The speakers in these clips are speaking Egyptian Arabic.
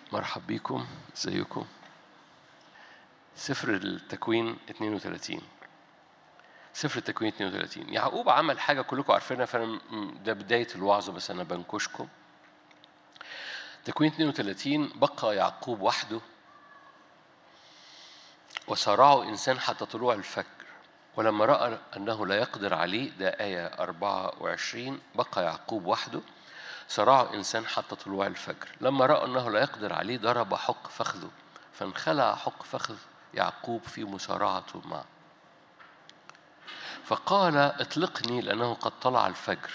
مرحب بيكم ازيكم سفر التكوين 32 سفر التكوين 32 يعقوب عمل حاجة كلكم عارفينها فأنا م- ده بداية الوعظة بس أنا بنكشكم تكوين 32 بقى يعقوب وحده وصارعه إنسان حتى طلوع الفجر ولما رأى أنه لا يقدر عليه ده آية 24 بقى يعقوب وحده صراع إنسان حتى طلوع الفجر لما رأى أنه لا يقدر عليه ضرب حق فخذه فانخلع حق فخذ يعقوب في مصارعته معه فقال اطلقني لأنه قد طلع الفجر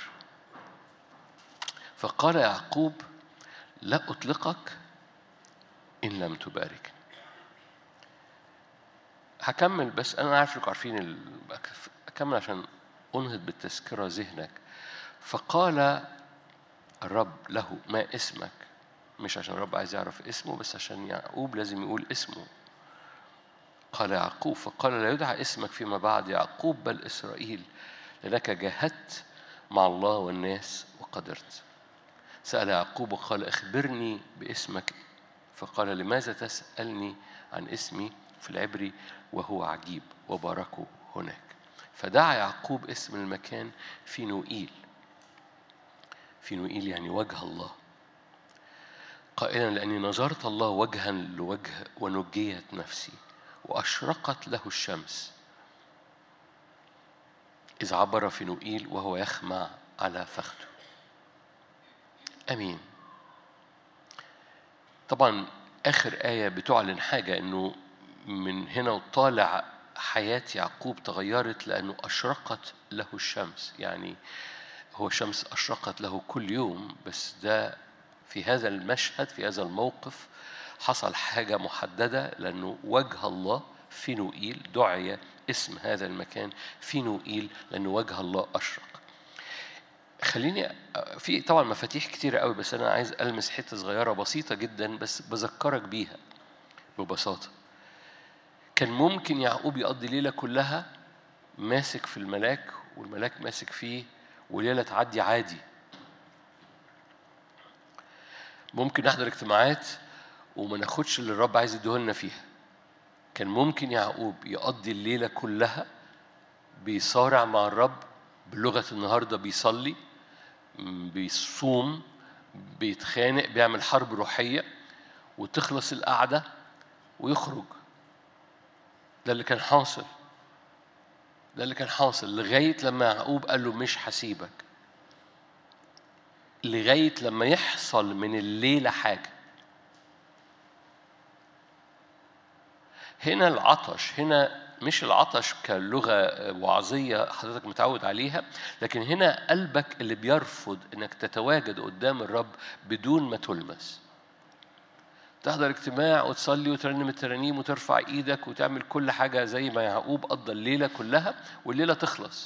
فقال يعقوب لا أطلقك إن لم تباركني هكمل بس أنا عارف إنكم عارفين ال... أكمل عشان أنهض بالتذكرة ذهنك فقال الرب له ما اسمك مش عشان الرب عايز يعرف اسمه بس عشان يعقوب لازم يقول اسمه قال يعقوب فقال لا يدعى اسمك فيما بعد يعقوب بل إسرائيل لأنك جاهدت مع الله والناس وقدرت سأل يعقوب وقال اخبرني باسمك فقال لماذا تسألني عن اسمي في العبري وهو عجيب وباركه هناك فدعا يعقوب اسم المكان في نوئيل في نوئيل يعني وجه الله قائلا لأني نظرت الله وجها لوجه ونجيت نفسي وأشرقت له الشمس إذ عبر في نوئيل وهو يخمع على فخذه أمين طبعا آخر آية بتعلن حاجة إنه من هنا وطالع حياة يعقوب تغيرت لأنه أشرقت له الشمس يعني هو الشمس أشرقت له كل يوم بس ده في هذا المشهد في هذا الموقف حصل حاجة محددة لأنه وجه الله في نوئيل دعي اسم هذا المكان في نوئيل لأنه وجه الله أشرق خليني في طبعا مفاتيح كتيرة قوي بس أنا عايز ألمس حتة صغيرة بسيطة جدا بس بذكرك بيها ببساطة كان ممكن يعقوب يقضي ليلة كلها ماسك في الملاك والملاك ماسك فيه وليلة تعدي عادي ممكن نحضر اجتماعات وما ناخدش اللي الرب عايز يديهولنا فيها كان ممكن يعقوب يقضي الليلة كلها بيصارع مع الرب بلغة النهاردة بيصلي م، بيصوم بيتخانق بيعمل حرب روحية وتخلص القعدة ويخرج ده اللي كان حاصل ده اللي كان حاصل لغاية لما يعقوب قال له مش هسيبك لغاية لما يحصل من الليلة حاجة هنا العطش هنا مش العطش كلغة وعظية حضرتك متعود عليها لكن هنا قلبك اللي بيرفض انك تتواجد قدام الرب بدون ما تلمس تحضر اجتماع وتصلي وترنم الترانيم وترفع ايدك وتعمل كل حاجة زي ما يعقوب قضى الليلة كلها والليلة تخلص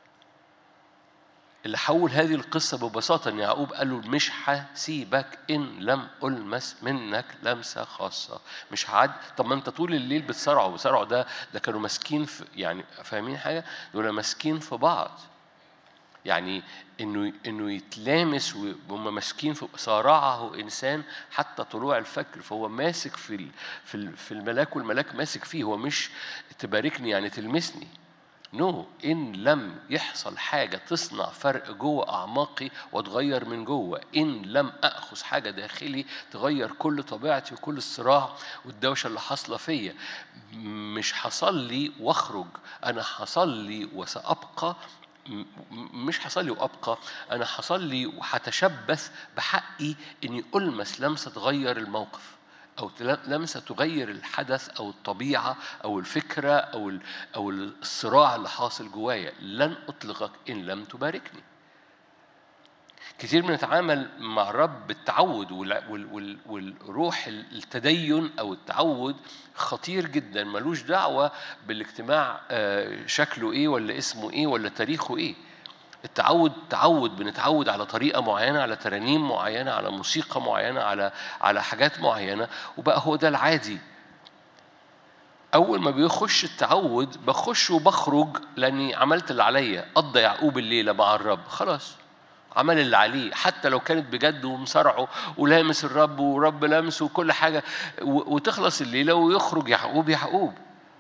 اللي حول هذه القصة ببساطة إن يعقوب قال له مش هسيبك إن لم ألمس منك لمسة خاصة مش هعد طب ما أنت طول الليل بتصارعوا بتصارعوا ده ده كانوا ماسكين في يعني فاهمين حاجة؟ دول ماسكين في بعض يعني انه انه يتلامس وهم ماسكين في صارعه انسان حتى طلوع الفجر فهو ماسك في ال- في ال- في الملاك والملاك ماسك فيه هو مش تباركني يعني تلمسني نو no. ان لم يحصل حاجه تصنع فرق جوه اعماقي واتغير من جوه ان لم اخذ حاجه داخلي تغير كل طبيعتي وكل الصراع والدوشه اللي حاصله فيا مش حصل لي واخرج انا حصل لي وسابقى م- م- مش حصل لي وابقى انا حصل لي وهتشبث بحقي اني المس لمسه تغير الموقف او تل- لمسه تغير الحدث او الطبيعه او الفكره او ال- او الصراع اللي حاصل جوايا لن اطلقك ان لم تباركني كتير بنتعامل مع الرب بالتعود وال- وال- وال- والروح التدين او التعود خطير جدا ملوش دعوه بالاجتماع آه، شكله ايه ولا اسمه ايه ولا تاريخه ايه التعود تعود بنتعود على طريقه معينه على ترانيم معينه على موسيقى معينه على على حاجات معينه وبقى هو ده العادي اول ما بيخش التعود بخش وبخرج لاني عملت اللي عليا قضى يعقوب الليله مع الرب خلاص عمل اللي عليه حتى لو كانت بجد ومصارعه ولامس الرب ورب لامسه وكل حاجة وتخلص الليلة ويخرج يعقوب يعقوب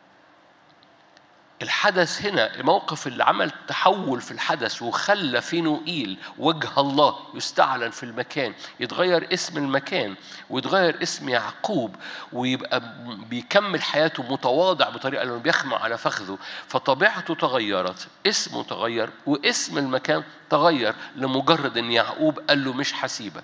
الحدث هنا الموقف اللي عمل تحول في الحدث وخلى فينوئيل وجه الله يستعلن في المكان يتغير اسم المكان ويتغير اسم يعقوب ويبقى بيكمل حياته متواضع بطريقه لانه بيخمع على فخذه فطبيعته تغيرت اسمه تغير واسم المكان تغير لمجرد ان يعقوب قال له مش هسيبك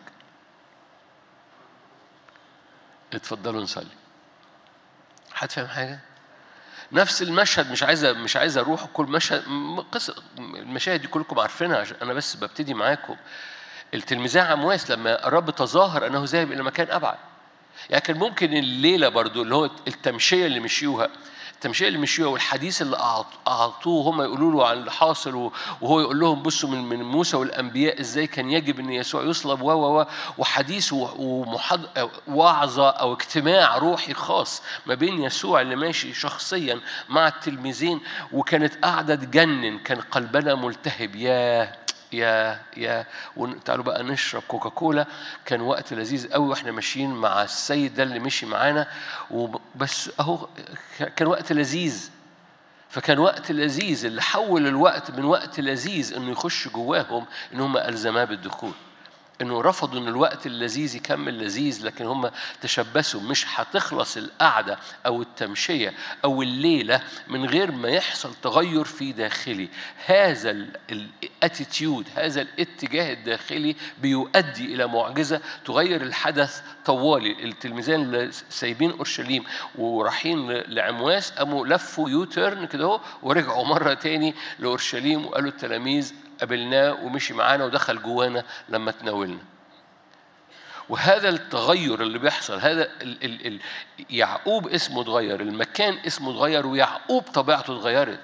اتفضلوا نصلي حد فاهم حاجه نفس المشهد مش عايز مش عايز اروح كل مشهد قصه المشاهد دي كلكم عارفينها عشان انا بس ببتدي معاكم التلميذان عمواس لما الرب تظاهر انه ذاهب الى مكان ابعد يعني كان ممكن الليله برضو اللي هو التمشيه اللي مشيوها التمشيه اللي مشيوها والحديث اللي اعطوه هم يقولوا له عن اللي حاصل وهو يقول لهم بصوا من من موسى والانبياء ازاي كان يجب ان يسوع يصلب و و وحديث ومحض وعظه او اجتماع روحي خاص ما بين يسوع اللي ماشي شخصيا مع التلميذين وكانت قاعده تجنن كان قلبنا ملتهب ياه يا يا وتعالوا بقى نشرب كوكا كولا كان وقت لذيذ قوي واحنا ماشيين مع السيد ده اللي مشي معانا وبس اهو كان وقت لذيذ فكان وقت لذيذ اللي حول الوقت من وقت لذيذ انه يخش جواهم ان هم الزماه بالدخول انه رفضوا ان الوقت اللذيذ يكمل لذيذ لكن هم تشبثوا مش هتخلص القعده او التمشيه او الليله من غير ما يحصل تغير في داخلي هذا الاتيتيود هذا الاتجاه الداخلي بيؤدي الى معجزه تغير الحدث طوالي التلميذان اللي سايبين اورشليم ورايحين لعمواس قاموا لفوا يوتيرن كده ورجعوا مره تاني لاورشليم وقالوا التلاميذ قابلناه ومشي معانا ودخل جوانا لما تناولنا وهذا التغير اللي بيحصل هذا ال ال ال يعقوب اسمه اتغير المكان اسمه اتغير ويعقوب طبيعته اتغيرت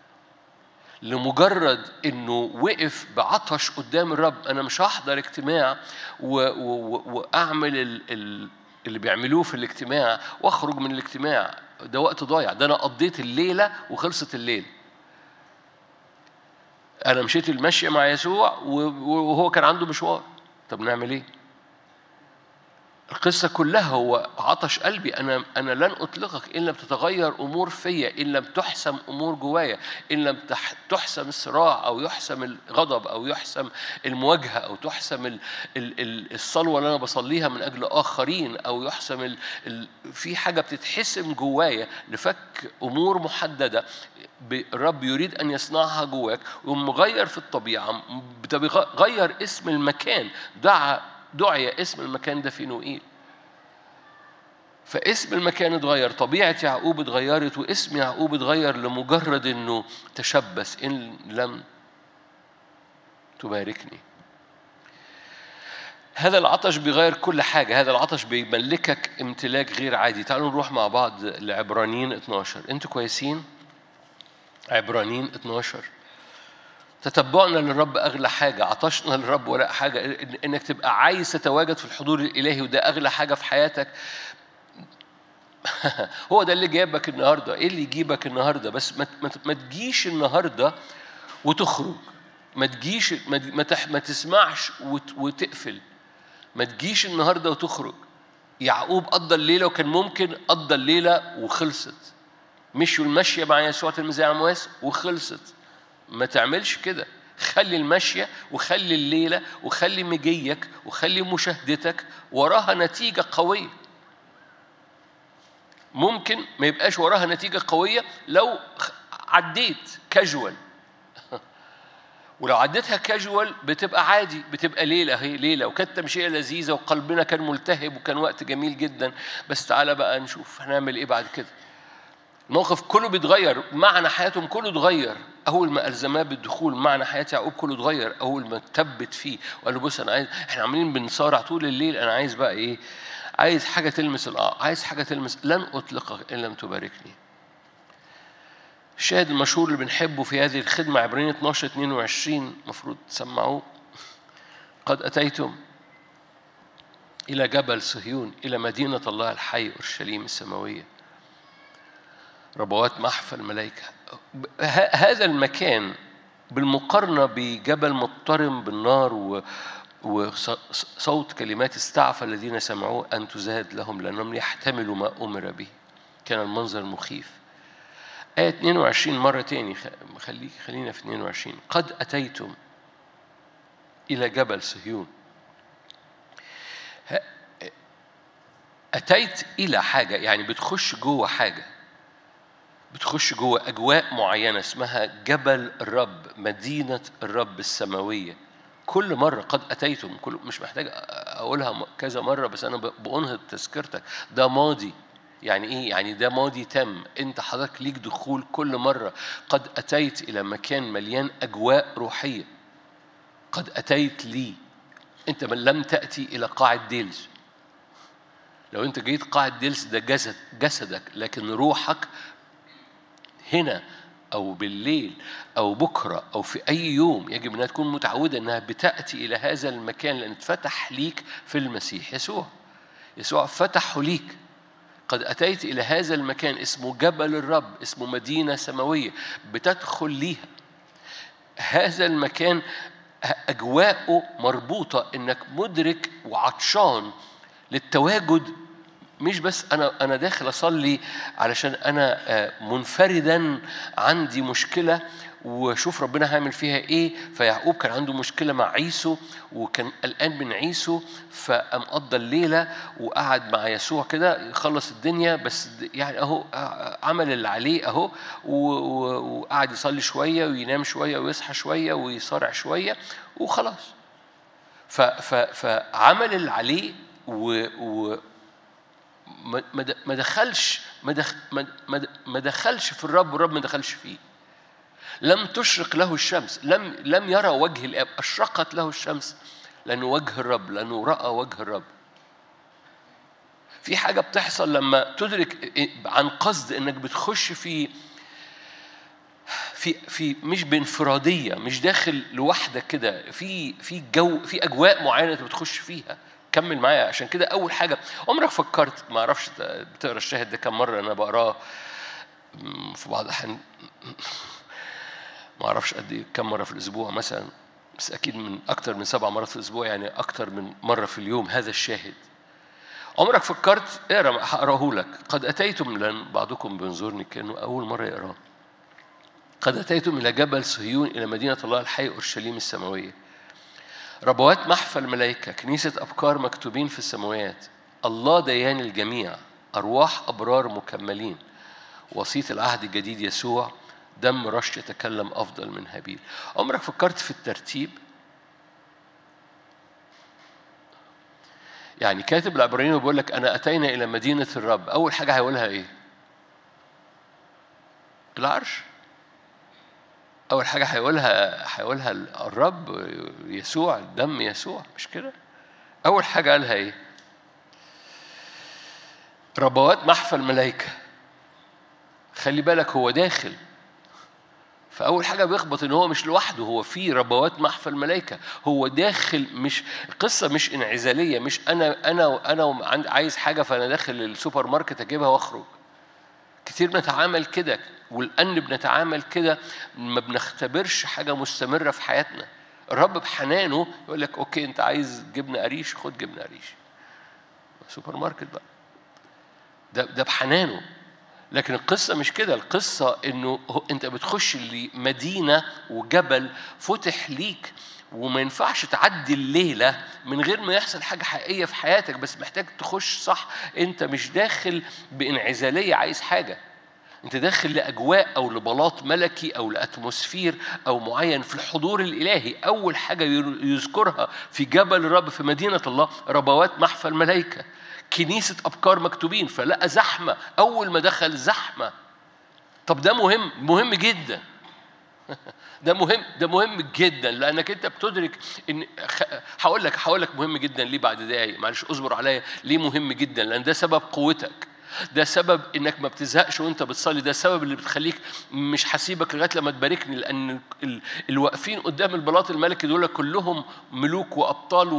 لمجرد انه وقف بعطش قدام الرب انا مش هحضر اجتماع و و واعمل ال ال اللي بيعملوه في الاجتماع واخرج من الاجتماع ده وقت ضايع ده انا قضيت الليله وخلصت الليله أنا مشيت المشي مع يسوع وهو كان عنده مشوار طب نعمل إيه؟ القصة كلها هو عطش قلبي أنا أنا لن أطلقك إن لم تتغير أمور فيا إن لم تحسم أمور جوايا إن لم تحسم الصراع أو يحسم الغضب أو يحسم المواجهة أو تحسم الصلوة اللي أنا بصليها من أجل آخرين أو يحسم ال ال في حاجة بتتحسم جوايا لفك أمور محددة الرب يريد أن يصنعها جواك ويقوم مغير في الطبيعة بيغير اسم المكان دعا دعي اسم المكان ده فينوئيل فاسم المكان اتغير طبيعة يعقوب اتغيرت واسم يعقوب اتغير لمجرد انه تشبث ان لم تباركني هذا العطش بيغير كل حاجة هذا العطش بيملكك امتلاك غير عادي تعالوا نروح مع بعض لعبرانيين 12 انتوا كويسين عبرانيين 12 تتبعنا للرب أغلى حاجة عطشنا للرب ولا حاجة إنك تبقى عايز تتواجد في الحضور الإلهي وده أغلى حاجة في حياتك هو ده اللي جابك النهارده ايه اللي يجيبك النهارده بس ما, ما تجيش النهارده وتخرج ما تجيش ما, ما تسمعش وتقفل ما تجيش النهارده وتخرج يعقوب قضى الليله وكان ممكن قضى الليله وخلصت مشوا المشيه مع يسوع تلميذ عمواس وخلصت ما تعملش كده خلي المشية وخلي الليلة وخلي مجيك وخلي مشاهدتك وراها نتيجة قوية ممكن ما يبقاش وراها نتيجة قوية لو عديت كاجوال ولو عديتها كاجوال بتبقى عادي بتبقى ليلة هي ليلة وكانت تمشية لذيذة وقلبنا كان ملتهب وكان وقت جميل جدا بس تعالى بقى نشوف هنعمل ايه بعد كده الموقف كله بيتغير معنى حياتهم كله اتغير اول ما الزماه بالدخول معنى حياه يعقوب كله اتغير اول ما ثبت فيه وقال له بص انا عايز احنا عاملين بنصارع طول الليل انا عايز بقى ايه عايز حاجه تلمس الاه عايز حاجه تلمس لن اطلقك ان لم تباركني الشاهد المشهور اللي بنحبه في هذه الخدمه عبرين 12 22 المفروض تسمعوه قد اتيتم الى جبل صهيون الى مدينه الله الحي اورشليم السماويه ربوات محفى الملائكة هذا المكان بالمقارنة بجبل مضطرم بالنار و وصوت كلمات استعفى الذين سمعوه أن تزاد لهم لأنهم يحتملوا ما أمر به كان المنظر مخيف آية 22 مرة تاني خليك خلينا في 22 قد أتيتم إلى جبل صهيون أتيت إلى حاجة يعني بتخش جوه حاجة بتخش جوه أجواء معينة اسمها جبل الرب مدينة الرب السماوية كل مرة قد أتيتم كل مش محتاج أقولها كذا مرة بس أنا بأنهض تذكرتك ده ماضي يعني ايه يعني ده ماضي تم انت حضرتك ليك دخول كل مره قد اتيت الى مكان مليان اجواء روحيه قد اتيت لي انت من لم تاتي الى قاعه ديلز لو انت جيت قاعه ديلز ده جسد جسدك لكن روحك هنا أو بالليل أو بكرة أو في أي يوم يجب أنها تكون متعودة أنها بتأتي إلى هذا المكان لأن اتفتح ليك في المسيح يسوع يسوع فتحه ليك قد أتيت إلى هذا المكان اسمه جبل الرب اسمه مدينة سماوية بتدخل ليها هذا المكان أجواءه مربوطة إنك مدرك وعطشان للتواجد مش بس انا انا داخل اصلي علشان انا آه، منفردا عندي مشكله وشوف ربنا هيعمل فيها ايه فيعقوب كان عنده مشكله مع عيسو وكان قلقان من عيسو فقام قضى الليله وقعد مع يسوع كده يخلص الدنيا بس يعني اهو عمل اللي عليه اهو وقعد يصلي شويه وينام شويه ويصحى شويه ويصارع شويه وخلاص فعمل اللي عليه و ما دخلش ما دخلش في الرب والرب ما دخلش فيه لم تشرق له الشمس لم لم يرى وجه الاب اشرقت له الشمس لانه وجه الرب لانه راى وجه الرب في حاجه بتحصل لما تدرك عن قصد انك بتخش في في في مش بانفراديه مش داخل لوحدك كده في في جو في اجواء معينه انت بتخش فيها كمل معايا عشان كده اول حاجه عمرك فكرت ما اعرفش بتقرا الشاهد ده كم مره انا بقراه في بعض الاحيان ما اعرفش قد ايه كم مره في الاسبوع مثلا بس اكيد من اكتر من سبع مرات في الاسبوع يعني اكتر من مره في اليوم هذا الشاهد عمرك فكرت اقرا هقراه لك قد اتيتم لان بعضكم بينظرني كانه اول مره يقراه قد اتيتم الى جبل صهيون الى مدينه الله الحي اورشليم السماويه ربوات محفى الملائكة كنيسة أبكار مكتوبين في السماوات الله ديان الجميع أرواح أبرار مكملين وسيط العهد الجديد يسوع دم رش يتكلم أفضل من هابيل عمرك فكرت في الترتيب يعني كاتب العبرانيين بيقول لك أنا أتينا إلى مدينة الرب أول حاجة هيقولها إيه العرش أول حاجة هيقولها هيقولها الرب يسوع دم يسوع مش كده؟ أول حاجة قالها إيه؟ ربوات محفى الملائكة خلي بالك هو داخل فأول حاجة بيخبط إن هو مش لوحده هو في ربوات محفى الملائكة هو داخل مش القصة مش انعزالية مش أنا أنا أنا عايز حاجة فأنا داخل السوبر ماركت أجيبها وأخرج كتير بنتعامل كده والأن بنتعامل كده ما بنختبرش حاجة مستمرة في حياتنا الرب بحنانه يقول لك أوكي أنت عايز جبنة قريش خد جبنة قريش سوبر ماركت بقى ده ده بحنانه لكن القصة مش كده القصة إنه أنت بتخش لمدينة وجبل فتح ليك وما ينفعش تعدي الليلة من غير ما يحصل حاجة حقيقية في حياتك بس محتاج تخش صح أنت مش داخل بانعزالية عايز حاجة أنت داخل لأجواء أو لبلاط ملكي أو لأتموسفير أو معين في الحضور الإلهي أول حاجة يذكرها في جبل الرب في مدينة الله ربوات محفى الملائكة كنيسة أبكار مكتوبين فلقى زحمة أول ما دخل زحمة طب ده مهم مهم جدا ده مهم ده مهم جدا لانك انت بتدرك ان هقول لك هقول لك مهم جدا ليه بعد دقايق معلش اصبر عليا ليه مهم جدا لان ده سبب قوتك ده سبب انك ما بتزهقش وانت بتصلي ده السبب اللي بتخليك مش حسيبك لغايه لما تباركني لان الواقفين قدام البلاط الملكي دول كلهم ملوك وابطال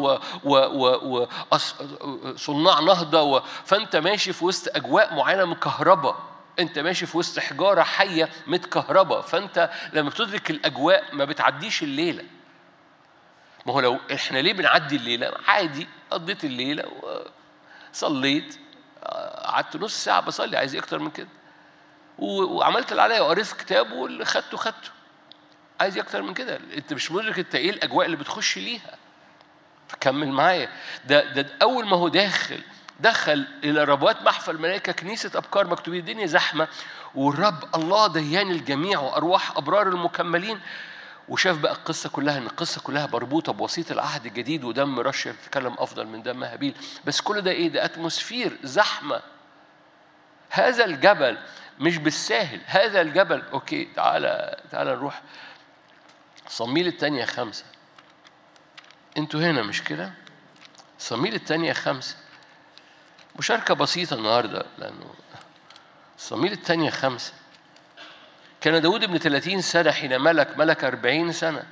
وصناع نهضه و... فانت ماشي في وسط اجواء معينه مكهربه انت ماشي في وسط حجاره حيه متكهربه فانت لما بتدرك الاجواء ما بتعديش الليله ما هو لو احنا ليه بنعدي الليله عادي قضيت الليله وصليت قعدت نص ساعه بصلي عايز ايه اكتر من كده وعملت اللي عليا وقريت كتاب واللي خدته خدته عايز ايه اكتر من كده انت مش مدرك انت ايه الاجواء اللي بتخش ليها فكمل معايا ده ده اول ما هو داخل دخل الى ربوات محفل الملائكه كنيسه ابكار مكتوبين الدنيا زحمه والرب الله ديان الجميع وارواح ابرار المكملين وشاف بقى القصه كلها ان القصه كلها مربوطه بوسيط العهد الجديد ودم رشا بتتكلم افضل من دم هابيل بس كل ده ايه ده اتموسفير زحمه هذا الجبل مش بالساهل هذا الجبل اوكي تعالى تعالى نروح صميل الثانيه خمسه انتوا هنا مش كده صميل الثانيه خمسه مشاركة بسيطة النهاردة لأنه صميل الثانية خمسة كان داود ابن 30 سنة حين ملك ملك 40 سنة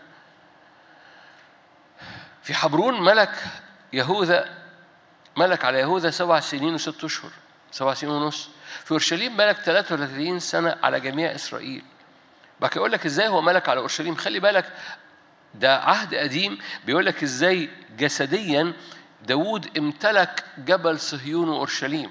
في حبرون ملك يهوذا ملك على يهوذا سبع سنين وست أشهر سبع سنين ونص في أورشليم ملك 33 سنة على جميع إسرائيل بقى يقول لك إزاي هو ملك على أورشليم خلي بالك ده عهد قديم بيقول لك إزاي جسديا داود امتلك جبل صهيون وأورشليم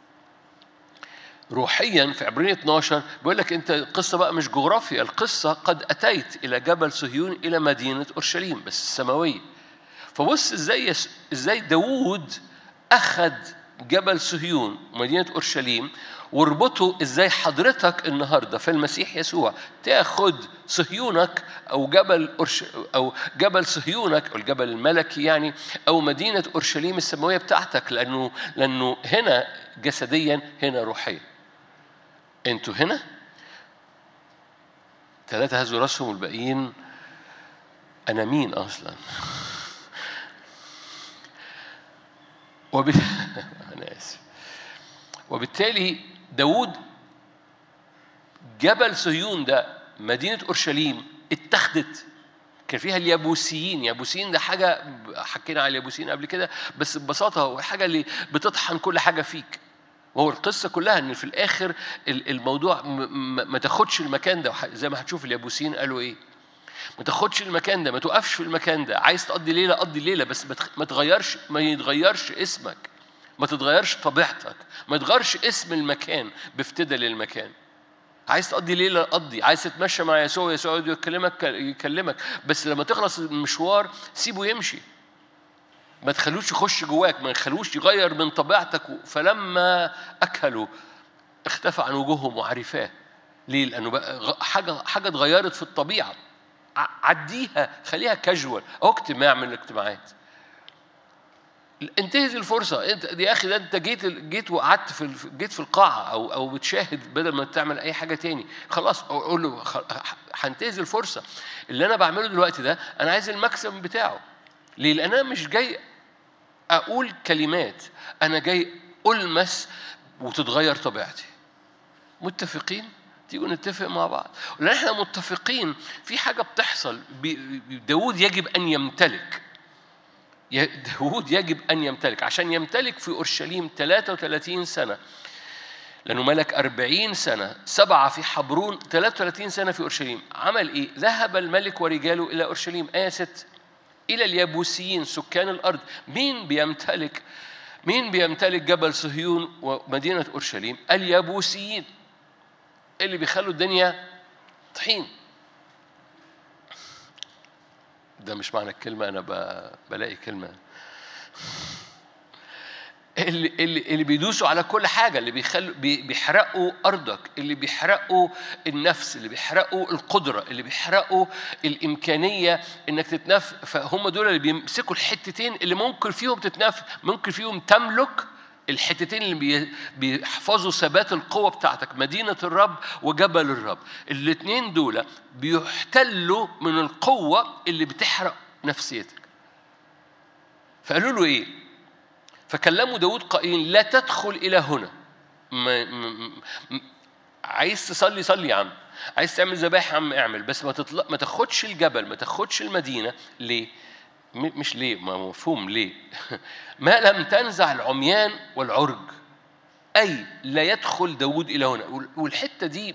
روحيا في عبرين 12 بيقول لك انت القصه بقى مش جغرافيا القصه قد اتيت الى جبل صهيون الى مدينه اورشليم بس السماويه فبص ازاي ازاي داوود اخذ جبل صهيون ومدينه اورشليم واربطوا ازاي حضرتك النهارده في المسيح يسوع تاخد صهيونك او جبل أرش او جبل صهيونك او الجبل الملكي يعني او مدينه اورشليم السماويه بتاعتك لانه لانه هنا جسديا هنا روحيا انتوا هنا ثلاثه هزوا راسهم والباقيين انا مين اصلا وب... انا اسف وبالتالي داود جبل صهيون ده مدينة أورشليم اتخذت كان فيها اليابوسيين يابوسيين ده حاجة حكينا على اليابوسيين قبل كده بس ببساطة هو حاجة اللي بتطحن كل حاجة فيك وهو القصة كلها إن في الآخر الموضوع ما تاخدش المكان ده زي ما هتشوف اليابوسيين قالوا إيه ما تاخدش المكان ده ما توقفش في المكان ده عايز تقضي ليلة قضي ليلة بس ما تغيرش ما يتغيرش اسمك ما تتغيرش طبيعتك ما يتغيرش اسم المكان بافتدى للمكان عايز تقضي ليله قضي عايز تتمشى مع يسوع يسوع يكلمك يكلمك بس لما تخلص المشوار سيبه يمشي ما تخلوش يخش جواك ما تخلوش يغير من طبيعتك فلما اكلوا اختفى عن وجوههم وعرفاه ليه لانه بقى حاجه حاجه اتغيرت في الطبيعه عديها خليها كاجوال اهو اجتماع من الاجتماعات انتهز الفرصة انت يا اخي ده انت جيت جيت وقعدت في جيت في القاعة او او بتشاهد بدل ما تعمل اي حاجة تاني خلاص اقول له هنتهز الفرصة اللي انا بعمله دلوقتي ده انا عايز المكسب بتاعه ليه؟ لان انا مش جاي اقول كلمات انا جاي المس وتتغير طبيعتي متفقين؟ تيجوا نتفق مع بعض لان احنا متفقين في حاجة بتحصل داود يجب ان يمتلك داود يجب أن يمتلك عشان يمتلك في أورشليم 33 سنة لأنه ملك 40 سنة سبعة في حبرون 33 سنة في أورشليم عمل إيه؟ ذهب الملك ورجاله إلى أورشليم آية 6 إلى اليابوسيين سكان الأرض مين بيمتلك مين بيمتلك جبل صهيون ومدينة أورشليم؟ اليابوسيين اللي بيخلوا الدنيا طحين ده مش معنى الكلمة أنا بلاقي كلمة اللي اللي اللي بيدوسوا على كل حاجه اللي بيخلوا بيحرقوا ارضك اللي بيحرقوا النفس اللي بيحرقوا القدره اللي بيحرقوا الامكانيه انك تتنف فهم دول اللي بيمسكوا الحتتين اللي ممكن فيهم تتنف ممكن فيهم تملك الحتتين اللي بيحفظوا ثبات القوة بتاعتك مدينة الرب وجبل الرب الاثنين دول بيحتلوا من القوة اللي بتحرق نفسيتك فقالوا له ايه فكلموا داود قائلين لا تدخل إلى هنا ما ما عايز تصلي صلي يا عم عايز تعمل ذبائح يا عم اعمل بس ما تطلق ما تاخدش الجبل ما تاخدش المدينة ليه مش ليه ما مفهوم ليه ما لم تنزع العميان والعرج أي لا يدخل داود إلى هنا والحتة دي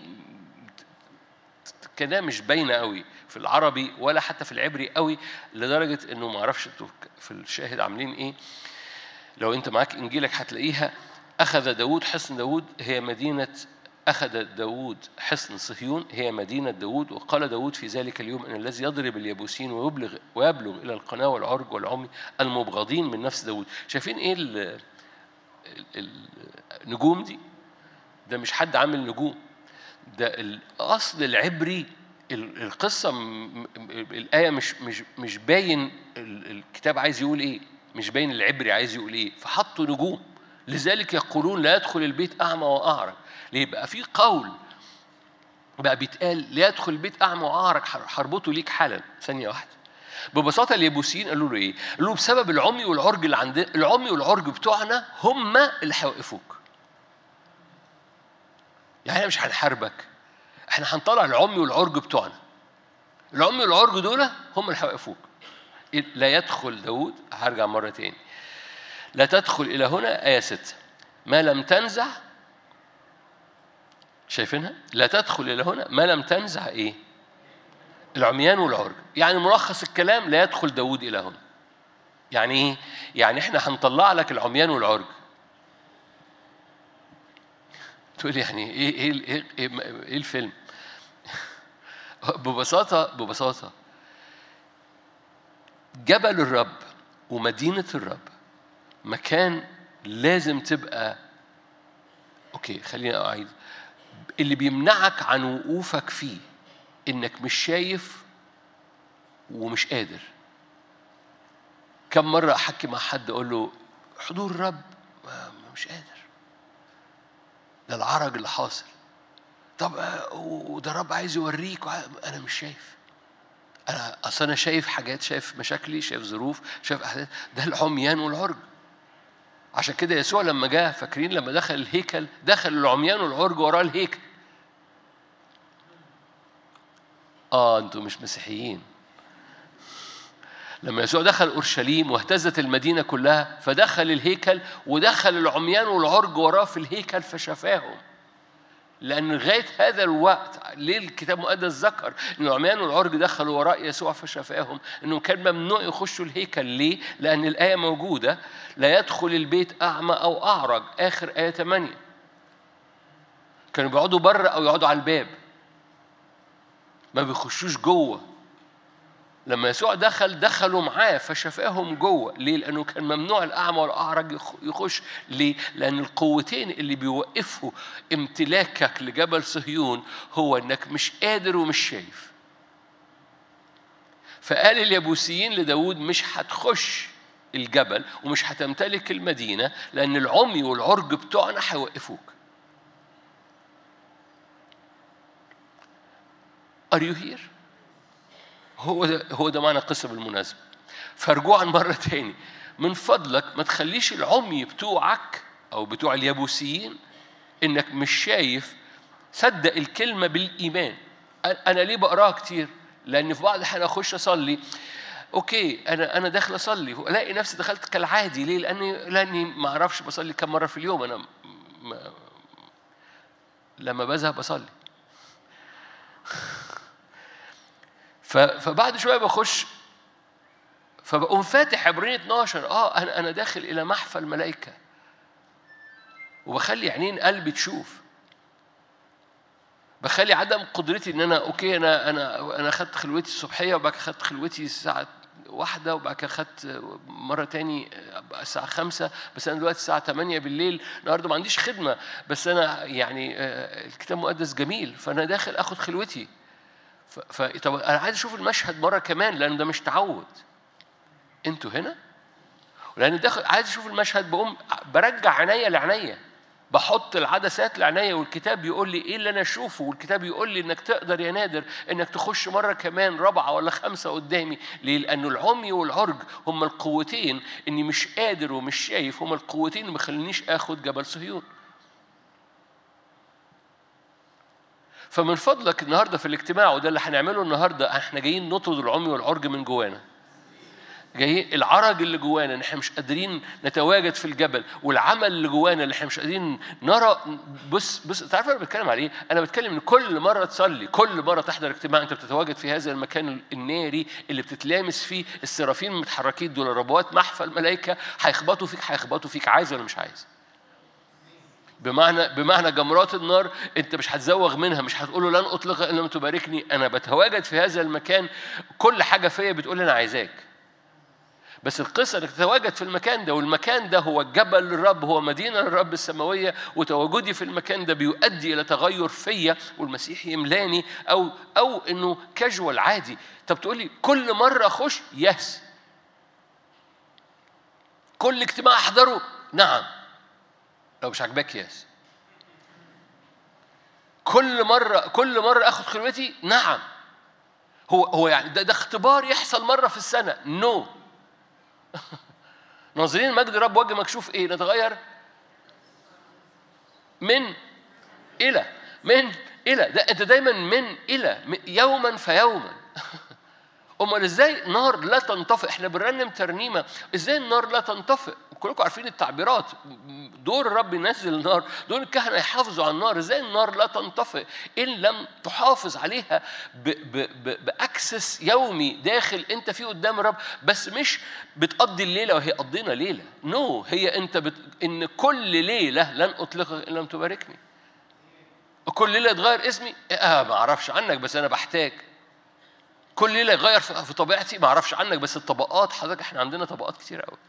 كده مش باينة قوي في العربي ولا حتى في العبري قوي لدرجة إنه ما أعرفش أنتوا في الشاهد عاملين إيه لو أنت معاك إنجيلك هتلاقيها أخذ داود حصن داود هي مدينة أخذ داود حصن صهيون هي مدينة داود وقال داود في ذلك اليوم أن الذي يضرب اليبوسين ويبلغ ويبلغ إلى القناة والعرج والعمي المبغضين من نفس داود شايفين إيه النجوم دي ده مش حد عامل نجوم ده الأصل العبري القصة الآية مش مش مش باين الكتاب عايز يقول إيه مش باين العبري عايز يقول إيه فحطوا نجوم لذلك يقولون لا يدخل البيت أعمى وأعرج ليه بقى في قول بقى بيتقال لا يدخل البيت أعمى وأعرج هربطه ليك حالا ثانية واحدة ببساطة اليابوسيين قالوا له إيه؟ قالوا له بسبب العمي والعرج اللي عندنا العمي والعرج بتوعنا هم اللي هيوقفوك. يعني احنا مش هنحاربك احنا هنطلع العمي والعرج بتوعنا. العمي والعرج دول هم اللي هيوقفوك. لا يدخل داود هرجع مرة تاني. لا تدخل إلى هنا آية 6 ما لم تنزع شايفينها؟ لا تدخل إلى هنا ما لم تنزع إيه؟ العميان والعرج يعني ملخص الكلام لا يدخل داود إلى هنا يعني إيه؟ يعني إحنا هنطلع لك العميان والعرج تقول يعني إيه إيه إيه, إيه, إيه الفيلم؟ ببساطة ببساطة جبل الرب ومدينة الرب مكان لازم تبقى اوكي خلينا اعيد اللي بيمنعك عن وقوفك فيه انك مش شايف ومش قادر كم مرة أحكي مع حد أقول له حضور الرب مش قادر ده العرج اللي حاصل طب وده الرب عايز يوريك أنا مش شايف أنا أصل أنا شايف حاجات شايف مشاكلي شايف ظروف شايف أحداث ده العميان والعرج عشان كده يسوع لما جاء فاكرين لما دخل الهيكل دخل العميان والعرج وراه الهيكل اه انتوا مش مسيحيين لما يسوع دخل اورشليم واهتزت المدينه كلها فدخل الهيكل ودخل العميان والعرج وراه في الهيكل فشفاهم لأن لغاية هذا الوقت ليه الكتاب المقدس ذكر إن العميان والعرج دخلوا وراء يسوع فشفاهم إنه كان ممنوع يخشوا الهيكل ليه؟ لأن الآية موجودة لا يدخل البيت أعمى أو أعرج آخر آية 8 كانوا بيقعدوا بره أو يقعدوا على الباب ما بيخشوش جوه لما يسوع دخل دخلوا معاه فشفاهم جوه ليه لانه كان ممنوع الاعمى والاعرج يخش ليه لان القوتين اللي بيوقفوا امتلاكك لجبل صهيون هو انك مش قادر ومش شايف فقال اليابوسيين لداود مش هتخش الجبل ومش هتمتلك المدينه لان العمي والعرج بتوعنا هيوقفوك Are you here؟ هو ده هو ده معنى القصه بالمناسبه فرجوعا مره تاني من فضلك ما تخليش العمي بتوعك او بتوع اليابوسيين انك مش شايف صدق الكلمه بالايمان انا ليه بقراها كتير لان في بعض الاحيان اخش اصلي اوكي انا انا داخل اصلي الاقي نفسي دخلت كالعادي ليه لاني لاني ما اعرفش بصلي كم مره في اليوم انا ما لما بذهب اصلي فبعد شويه بخش فبقوم فاتح عبرين 12 اه انا انا داخل الى محفى الملائكه وبخلي عينين قلبي تشوف بخلي عدم قدرتي ان انا اوكي انا انا انا اخدت خلوتي الصبحيه وبعد كده اخدت خلوتي الساعه واحدة وبعد كده خدت مرة تاني الساعة خمسة بس أنا دلوقتي الساعة 8 بالليل النهاردة ما عنديش خدمة بس أنا يعني الكتاب المقدس جميل فأنا داخل آخد خلوتي ف... طب انا عايز اشوف المشهد مره كمان لان ده مش تعود انتوا هنا لان داخل عايز اشوف المشهد بقوم برجع عينيا لعينيا بحط العدسات لعينيا والكتاب بيقول لي ايه اللي انا اشوفه والكتاب يقول لي انك تقدر يا نادر انك تخش مره كمان رابعه ولا خمسه قدامي ليه؟ لانه العمي والعرج هم القوتين اني مش قادر ومش شايف هم القوتين اللي ما خلينيش اخد جبل صهيون فمن فضلك النهارده في الاجتماع وده اللي هنعمله النهارده احنا جايين نطرد العمي والعرج من جوانا جاي العرج اللي جوانا ان احنا مش قادرين نتواجد في الجبل والعمل اللي جوانا اللي احنا مش قادرين نرى بص بص تعرف انا بتكلم على ايه؟ انا بتكلم ان كل مره تصلي كل مره تحضر اجتماع انت بتتواجد في هذا المكان الناري اللي بتتلامس فيه السرافين المتحركين دول ربوات محفى الملائكه هيخبطوا فيك هيخبطوا فيك عايز ولا مش عايز؟ بمعنى بمعنى جمرات النار انت مش هتزوغ منها مش هتقول له لن اطلق الا لم تباركني انا بتواجد في هذا المكان كل حاجه فيا بتقول انا عايزاك بس القصة انك تتواجد في المكان ده والمكان ده هو الجبل للرب هو مدينة للرب السماوية وتواجدي في المكان ده بيؤدي إلى تغير فيا والمسيح يملاني أو أو إنه كاجوال عادي طب تقول لي كل مرة أخش يس كل اجتماع أحضره نعم لو مش عاجباك يس كل مرة كل مرة آخد خلوتي نعم هو هو يعني ده, ده اختبار يحصل مرة في السنة نو no. ناظرين مجد رب وجه مكشوف ايه نتغير من الى من الى ده انت دايما من الى يوما فيوما امال ازاي نار لا تنطفئ احنا بنرنم ترنيمه ازاي النار لا تنطفئ كلكم عارفين التعبيرات دور الرب ينزل النار دور الكهنه يحافظوا على النار ازاي النار لا تنطفئ ان لم تحافظ عليها باكسس يومي داخل انت فيه قدام الرب بس مش بتقضي الليله وهي قضينا ليله نو no. هي انت بت... ان كل ليله لن اطلقك ان لم تباركني كل ليله يتغير اسمي اه ما اعرفش عنك بس انا بحتاج كل ليله يغير في طبيعتي ما اعرفش عنك بس الطبقات حضرتك احنا عندنا طبقات كتير قوي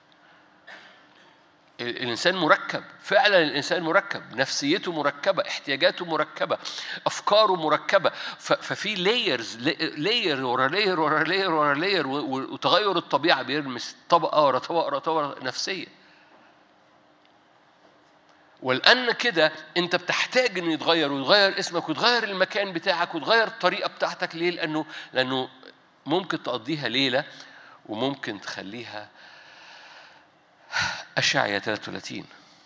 الانسان مركب فعلا الانسان مركب نفسيته مركبه احتياجاته مركبه افكاره مركبه ففي لايرز لاير ورا لاير ورا لاير ورا لاير وتغير الطبيعه بيرمس طبقه ورا طبقه ورا طبقه نفسيه ولأن كده أنت بتحتاج إنه يتغير ويتغير اسمك ويتغير المكان بتاعك ويتغير الطريقة بتاعتك ليه؟ لأنه لأنه ممكن تقضيها ليلة وممكن تخليها أشعيا 33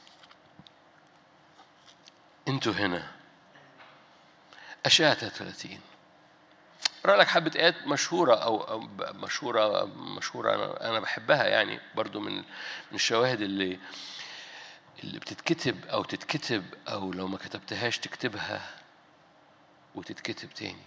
أنتوا هنا أشعيا 33 أقرأ لك حبة آيات مشهورة أو مشهورة مشهورة أنا أنا بحبها يعني برضو من من الشواهد اللي اللي بتتكتب أو تتكتب أو لو ما كتبتهاش تكتبها وتتكتب تاني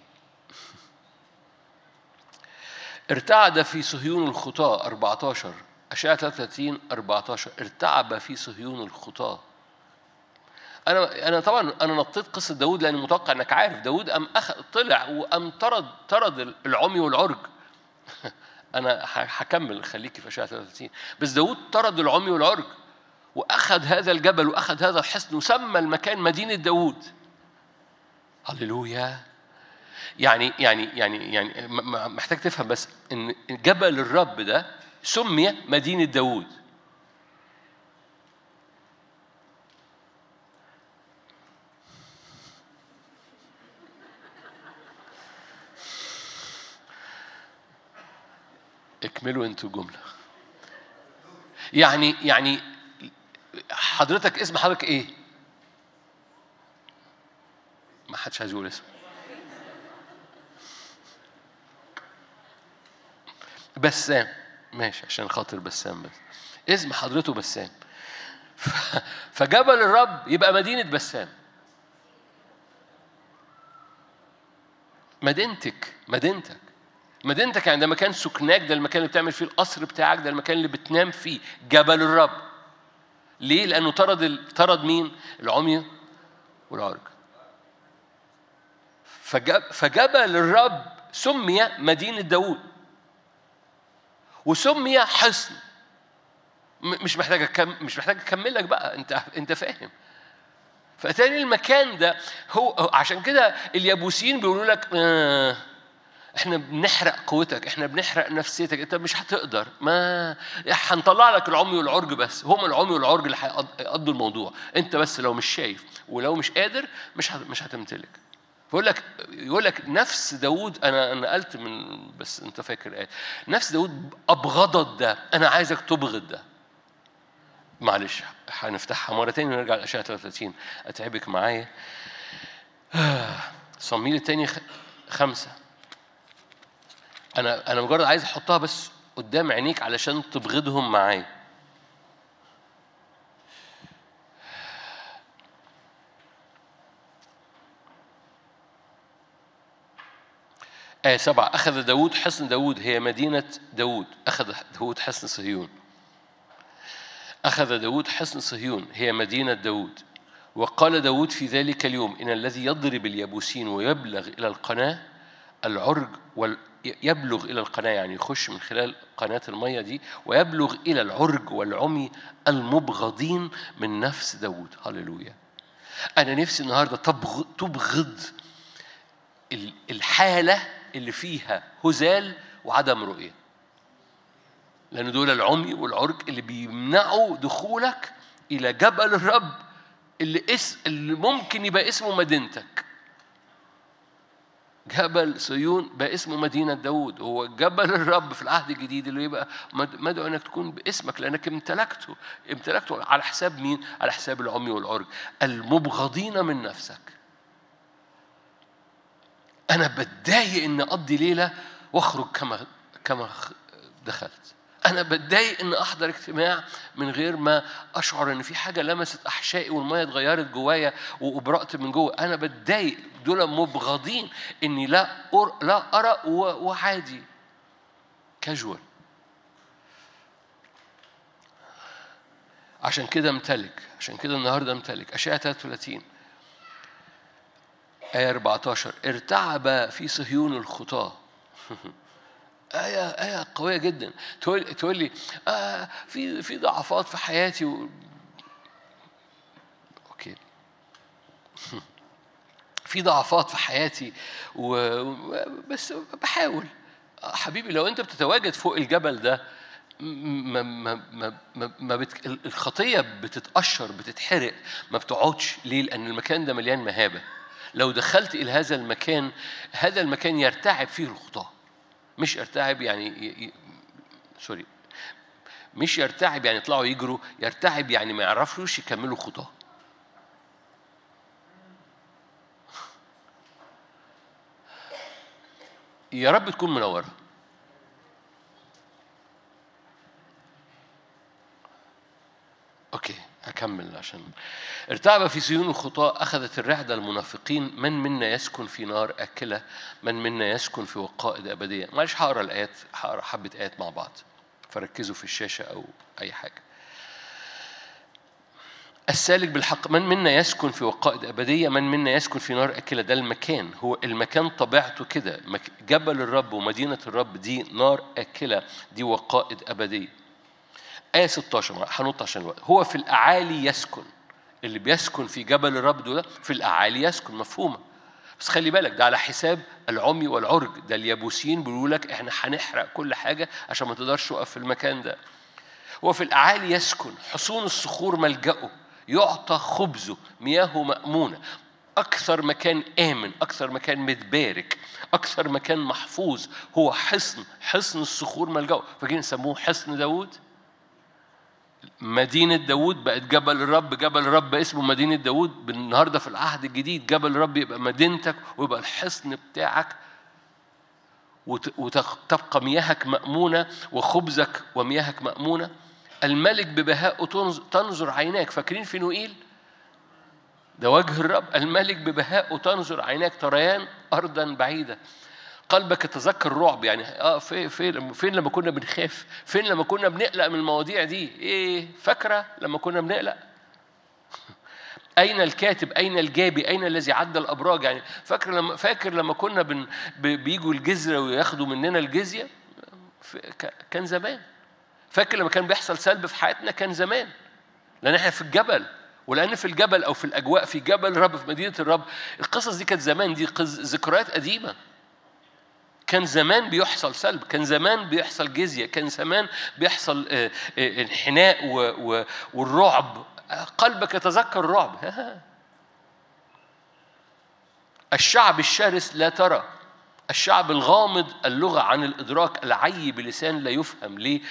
ارتعد في صهيون الخطاة 14 أشعة 33 14 ارتعب في صهيون الخطاة أنا أنا طبعا أنا نطيت قصة داوود لأني متوقع إنك عارف داوود أم أخ طلع وأم طرد طرد العمي والعرج أنا هكمل خليكي في أشعة 33 بس داوود طرد العمي والعرج وأخذ هذا الجبل وأخذ هذا الحصن وسمى المكان مدينة داوود هللويا يعني يعني يعني يعني محتاج تفهم بس ان جبل الرب ده سمي مدينة داوود اكملوا انتوا جملة يعني يعني حضرتك اسم حضرتك ايه؟ ما حدش عايز يقول اسمه بسام ماشي عشان خاطر بسام بس اسم حضرته بسام فجبل الرب يبقى مدينة بسام مدينتك مدينتك مدينتك يعني ده مكان سكناك ده المكان اللي بتعمل فيه القصر بتاعك ده المكان اللي بتنام فيه جبل الرب ليه؟ لأنه طرد ال... طرد مين؟ العمي والعرج فجب... فجبل الرب سمي مدينة داوود وسمي حصن مش محتاج أكم... مش محتاج اكمل لك بقى انت انت فاهم فاتاني المكان ده هو عشان كده اليابوسيين بيقولوا لك آه احنا بنحرق قوتك احنا بنحرق نفسيتك انت مش هتقدر ما هنطلع لك العمي والعرج بس هم العمي والعرج اللي هيقضوا الموضوع انت بس لو مش شايف ولو مش قادر مش مش هتمتلك بيقول لك يقول لك نفس داوود انا نقلت من بس انت فاكر ايه نفس داوود ابغضت ده انا عايزك تبغض ده معلش هنفتحها مره تاني ونرجع لاشعه 33 اتعبك معايا صميل التاني خمسه انا انا مجرد عايز احطها بس قدام عينيك علشان تبغضهم معايا آية سبعة أخذ داود حصن داود هي مدينة داود أخذ داود حصن صهيون أخذ داود حصن صهيون هي مدينة داود وقال داود في ذلك اليوم إن الذي يضرب اليبوسين ويبلغ إلى القناة العرج وال يبلغ إلى القناة يعني يخش من خلال قناة المية دي ويبلغ إلى العرج والعمي المبغضين من نفس داود هللويا أنا نفسي النهاردة تبغض الحالة اللي فيها هزال وعدم رؤية لأن دول العمي والعرج اللي بيمنعوا دخولك إلى جبل الرب اللي اس اللي ممكن يبقى اسمه مدينتك جبل صيون بقى اسمه مدينة داود هو جبل الرب في العهد الجديد اللي يبقى مدعو انك تكون باسمك لانك امتلكته امتلكته على حساب مين؟ على حساب العمي والعرج المبغضين من نفسك انا بتضايق ان اقضي ليله واخرج كما كما دخلت أنا بتضايق إن أحضر اجتماع من غير ما أشعر إن في حاجة لمست أحشائي والمية اتغيرت جوايا وأبرأت من جوه، أنا بتضايق دول مبغضين إني لا أر... لا أرى وعادي كاجوال عشان كده امتلك عشان كده النهارده امتلك أشعة 33 آية 14 ارتعب في صهيون الخطاة آية آية قوية جدا تقول تقول لي آه في في ضعفات في حياتي و... أوكي في ضعفات في حياتي و... بس بحاول حبيبي لو أنت بتتواجد فوق الجبل ده ما ما ما ما, ما بت... الخطية بتتقشر بتتحرق ما بتقعدش ليه؟ لأن المكان ده مليان مهابة لو دخلت إلى هذا المكان هذا المكان يرتعب فيه الخطاه مش ارتعب يعني ي... ي... سوري مش يرتعب يعني يطلعوا يجروا يرتعب يعني ما يعرفوش يكملوا خطاه يا رب تكون منوره اوكي هكمل عشان ارتعب في سيون الخطاة أخذت الرعدة المنافقين من منا يسكن في نار أكلة من منا يسكن في وقائد أبدية معلش هقرا الآيات هقرا حبة آيات مع بعض فركزوا في الشاشة أو أي حاجة السالك بالحق من منا يسكن في وقائد أبدية من منا يسكن في نار أكلة ده المكان هو المكان طبيعته كده جبل الرب ومدينة الرب دي نار أكلة دي وقائد أبدية آية 16 هنط عشان الوقت هو في الأعالي يسكن اللي بيسكن في جبل الرب دول في الأعالي يسكن مفهومة بس خلي بالك ده على حساب العمي والعرج ده اليابوسيين بيقولوا لك احنا هنحرق كل حاجة عشان ما تقدرش تقف في المكان ده هو في الأعالي يسكن حصون الصخور ملجأه يعطى خبزه مياهه مأمونة أكثر مكان آمن أكثر مكان متبارك أكثر مكان محفوظ هو حصن حصن الصخور ملجأه فاكرين سموه حصن داود مدينة داود بقت جبل الرب جبل الرب اسمه مدينة داود النهاردة في العهد الجديد جبل الرب يبقى مدينتك ويبقى الحصن بتاعك وتبقى مياهك مأمونة وخبزك ومياهك مأمونة الملك ببهاء تنظر عيناك فاكرين في نوئيل ده وجه الرب الملك ببهاء تنظر عيناك تريان أرضا بعيدة قلبك يتذكر رعب يعني اه فين فين فين لما كنا بنخاف فين لما كنا بنقلق من المواضيع دي ايه فاكره لما كنا بنقلق أين الكاتب؟ أين الجابي؟ أين الذي عدى الأبراج؟ يعني فاكر لما فاكر لما كنا بن بيجوا الجزرة وياخدوا مننا الجزية؟ كان زمان. فاكر لما كان بيحصل سلب في حياتنا؟ كان زمان. لأن احنا في الجبل ولأن في الجبل أو في الأجواء في جبل الرب في مدينة الرب القصص دي كانت زمان دي ذكريات قديمة. كان زمان بيحصل سلب كان زمان بيحصل جزية كان زمان بيحصل آه، آه، انحناء والرعب قلبك يتذكر الرعب الشعب الشرس لا ترى الشعب الغامض اللغة عن الإدراك العي بلسان لا يفهم ليه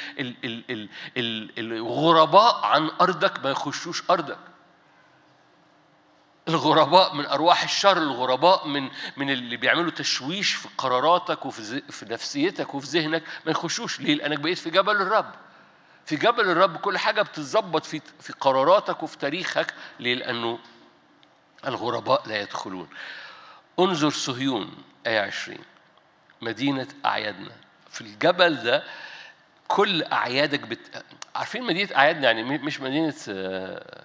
الغرباء عن أرضك ما يخشوش أرضك الغرباء من ارواح الشر الغرباء من من اللي بيعملوا تشويش في قراراتك وفي في نفسيتك وفي ذهنك ما يخشوش ليه لانك بقيت في جبل الرب في جبل الرب كل حاجه بتتظبط في في قراراتك وفي تاريخك ليه لانه الغرباء لا يدخلون انظر صهيون آية 20 مدينة أعيادنا في الجبل ده كل أعيادك بت... عارفين مدينة أعيادنا يعني مش مدينة آه،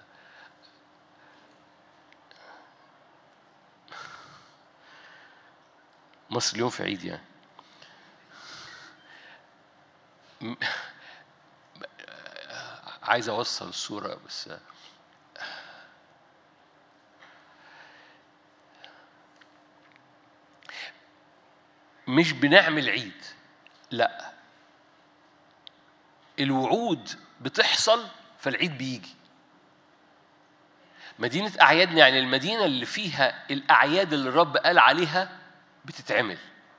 مصر اليوم في عيد يعني عايز اوصل الصوره بس مش بنعمل عيد لا الوعود بتحصل فالعيد بيجي مدينة أعيادنا يعني المدينة اللي فيها الأعياد اللي الرب قال عليها بتتعمل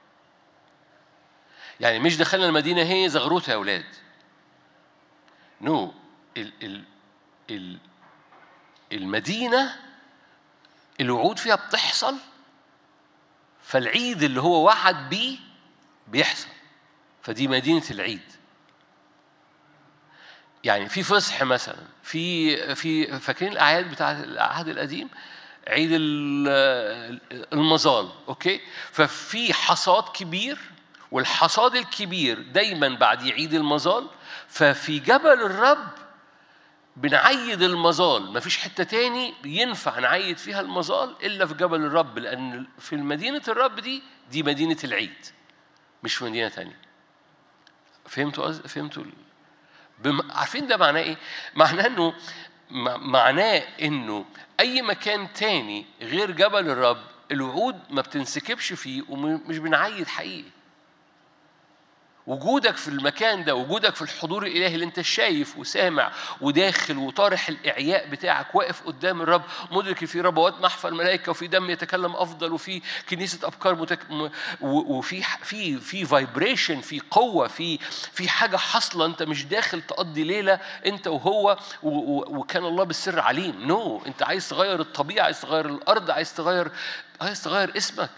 يعني مش دخلنا المدينة هي زغروتة يا أولاد نو no. ال ال ال المدينة الوعود فيها بتحصل فالعيد اللي هو وعد بيه بيحصل فدي مدينة العيد يعني في فصح مثلا في في فاكرين الاعياد بتاع العهد القديم عيد المظال اوكي ففي حصاد كبير والحصاد الكبير دايما بعد عيد المظال ففي جبل الرب بنعيد المظال مفيش حتة تاني ينفع نعيد فيها المظال إلا في جبل الرب لأن في مدينة الرب دي دي مدينة العيد مش في مدينة تانية فهمتوا فهمتوا بم... عارفين ده معناه إيه؟ معناه إنه معناه إنه أي مكان تاني غير جبل الرب الوعود ما بتنسكبش فيه ومش بنعيد حقيقي وجودك في المكان ده وجودك في الحضور الإلهي اللي أنت شايف وسامع وداخل وطارح الإعياء بتاعك واقف قدام الرب مدرك في ربوات محفى الملائكة وفي دم يتكلم أفضل وفي كنيسة أفكار متك... وفي في في فايبريشن في قوة في في حاجة حاصلة أنت مش داخل تقضي ليلة أنت وهو و... و... وكان الله بالسر عليم نو no. أنت عايز تغير الطبيعة عايز تغير الأرض عايز تغير عايز تغير اسمك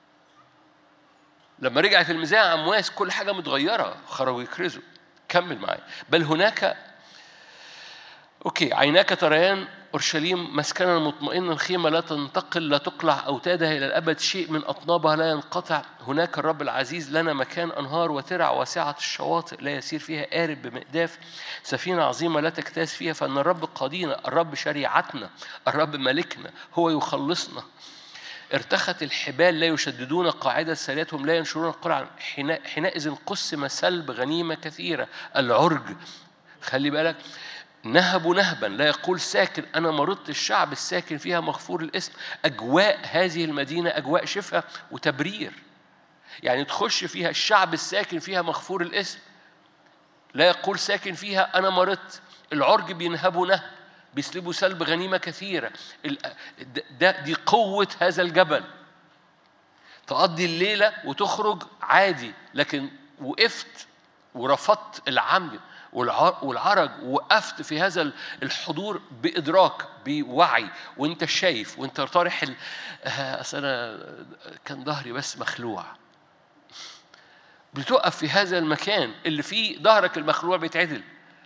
لما رجعت المذاع أمواس كل حاجة متغيرة خرجوا يكرزوا كمل معايا بل هناك أوكي عيناك تريان أورشليم مسكنا مطمئنا خيمة لا تنتقل لا تقلع أوتادها إلى الأبد شيء من أطنابها لا ينقطع هناك الرب العزيز لنا مكان أنهار وترع واسعة الشواطئ لا يسير فيها قارب بمقداف سفينة عظيمة لا تكتاز فيها فإن الرب قاضينا الرب شريعتنا الرب ملكنا هو يخلصنا ارتخت الحبال لا يشددون قاعدة سريتهم لا ينشرون القرعة حينئذ قسم سلب غنيمة كثيرة العرج خلي بالك نهبوا نهبا لا يقول ساكن أنا مرضت الشعب الساكن فيها مغفور الاسم أجواء هذه المدينة أجواء شفاء وتبرير يعني تخش فيها الشعب الساكن فيها مغفور الاسم لا يقول ساكن فيها أنا مرضت العرج بينهبوا نهب بيسلبوا سلب غنيمة كثيرة ده دي قوة هذا الجبل تقضي الليلة وتخرج عادي لكن وقفت ورفضت العمي والعرج وقفت في هذا الحضور بإدراك بوعي وانت شايف وانت طارح ال... آه، اصل انا كان ظهري بس مخلوع بتقف في هذا المكان اللي فيه ظهرك المخلوع بيتعدل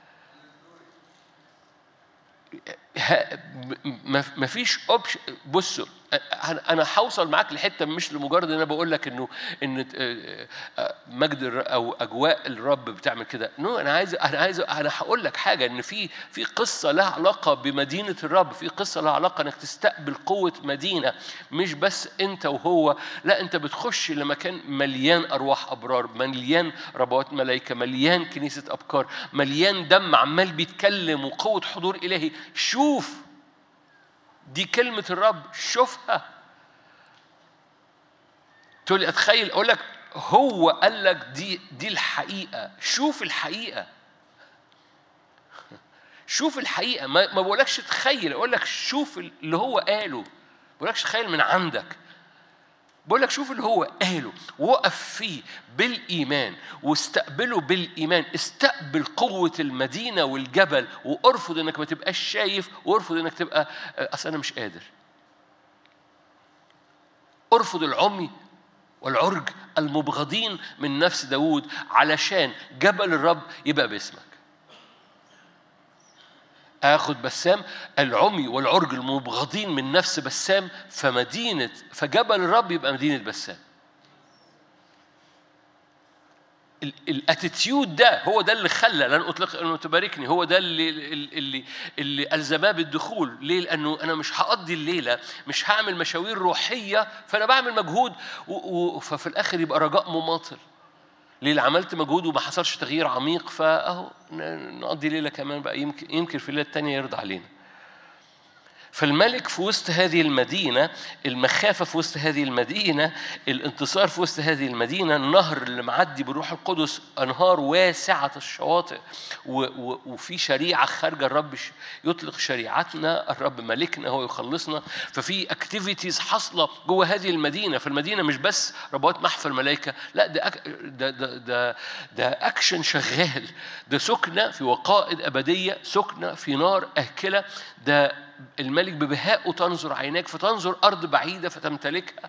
ما فيش اوبشن بصوا انا هوصل معاك لحته مش لمجرد ان انا بقول لك انه ان آه، آه، مجد او اجواء الرب بتعمل كده نو انا عايز انا عايز انا هقول لك حاجه ان في في قصه لها علاقه بمدينه الرب في قصه لها علاقه انك تستقبل قوه مدينه مش بس انت وهو لا انت بتخش لمكان مليان ارواح ابرار مليان ربوات ملائكه مليان كنيسه ابكار مليان دم عمال بيتكلم وقوه حضور الهي شوف دي كلمة الرب شوفها تقول لي اتخيل اقول لك هو قال لك دي دي الحقيقة شوف الحقيقة شوف الحقيقة ما, ما بقولكش تخيل اقول لك شوف اللي هو قاله ما بقولكش تخيل من عندك بقول لك شوف اللي هو قاله وقف فيه بالإيمان واستقبله بالإيمان استقبل قوة المدينة والجبل وارفض إنك ما تبقاش شايف وارفض إنك تبقى أصل أنا مش قادر ارفض العمي والعرج المبغضين من نفس داود علشان جبل الرب يبقى باسمك اخد بسام العمي والعرج المبغضين من نفس بسام فمدينه فجبل الرب يبقى مدينه بسام الاتيتيود ده هو ده اللي خلى لن اطلق انه تباركني هو ده اللي اللي اللي الزماه بالدخول ليه لانه انا مش هقضي الليله مش هعمل مشاوير روحيه فانا بعمل مجهود ففي الاخر يبقى رجاء مماطل ليه عملت مجهود وما حصلش تغيير عميق فاهو نقضي ليله كمان بقى يمكن يمكن في الليله الثانيه يرضى علينا فالملك في وسط هذه المدينة المخافة في وسط هذه المدينة الانتصار في وسط هذه المدينة النهر اللي معدي بروح القدس أنهار واسعة الشواطئ وفي شريعة خارجة الرب يطلق شريعتنا الرب ملكنا هو يخلصنا ففي اكتيفيتيز حاصلة جوه هذه المدينة فالمدينة مش بس ربوات محفى الملائكة لا ده أك... ده, ده, ده, ده أكشن شغال ده سكنة في وقائد أبدية سكنة في نار أهكلة ده الملك ببهاء تنظر عيناك فتنظر أرض بعيدة فتمتلكها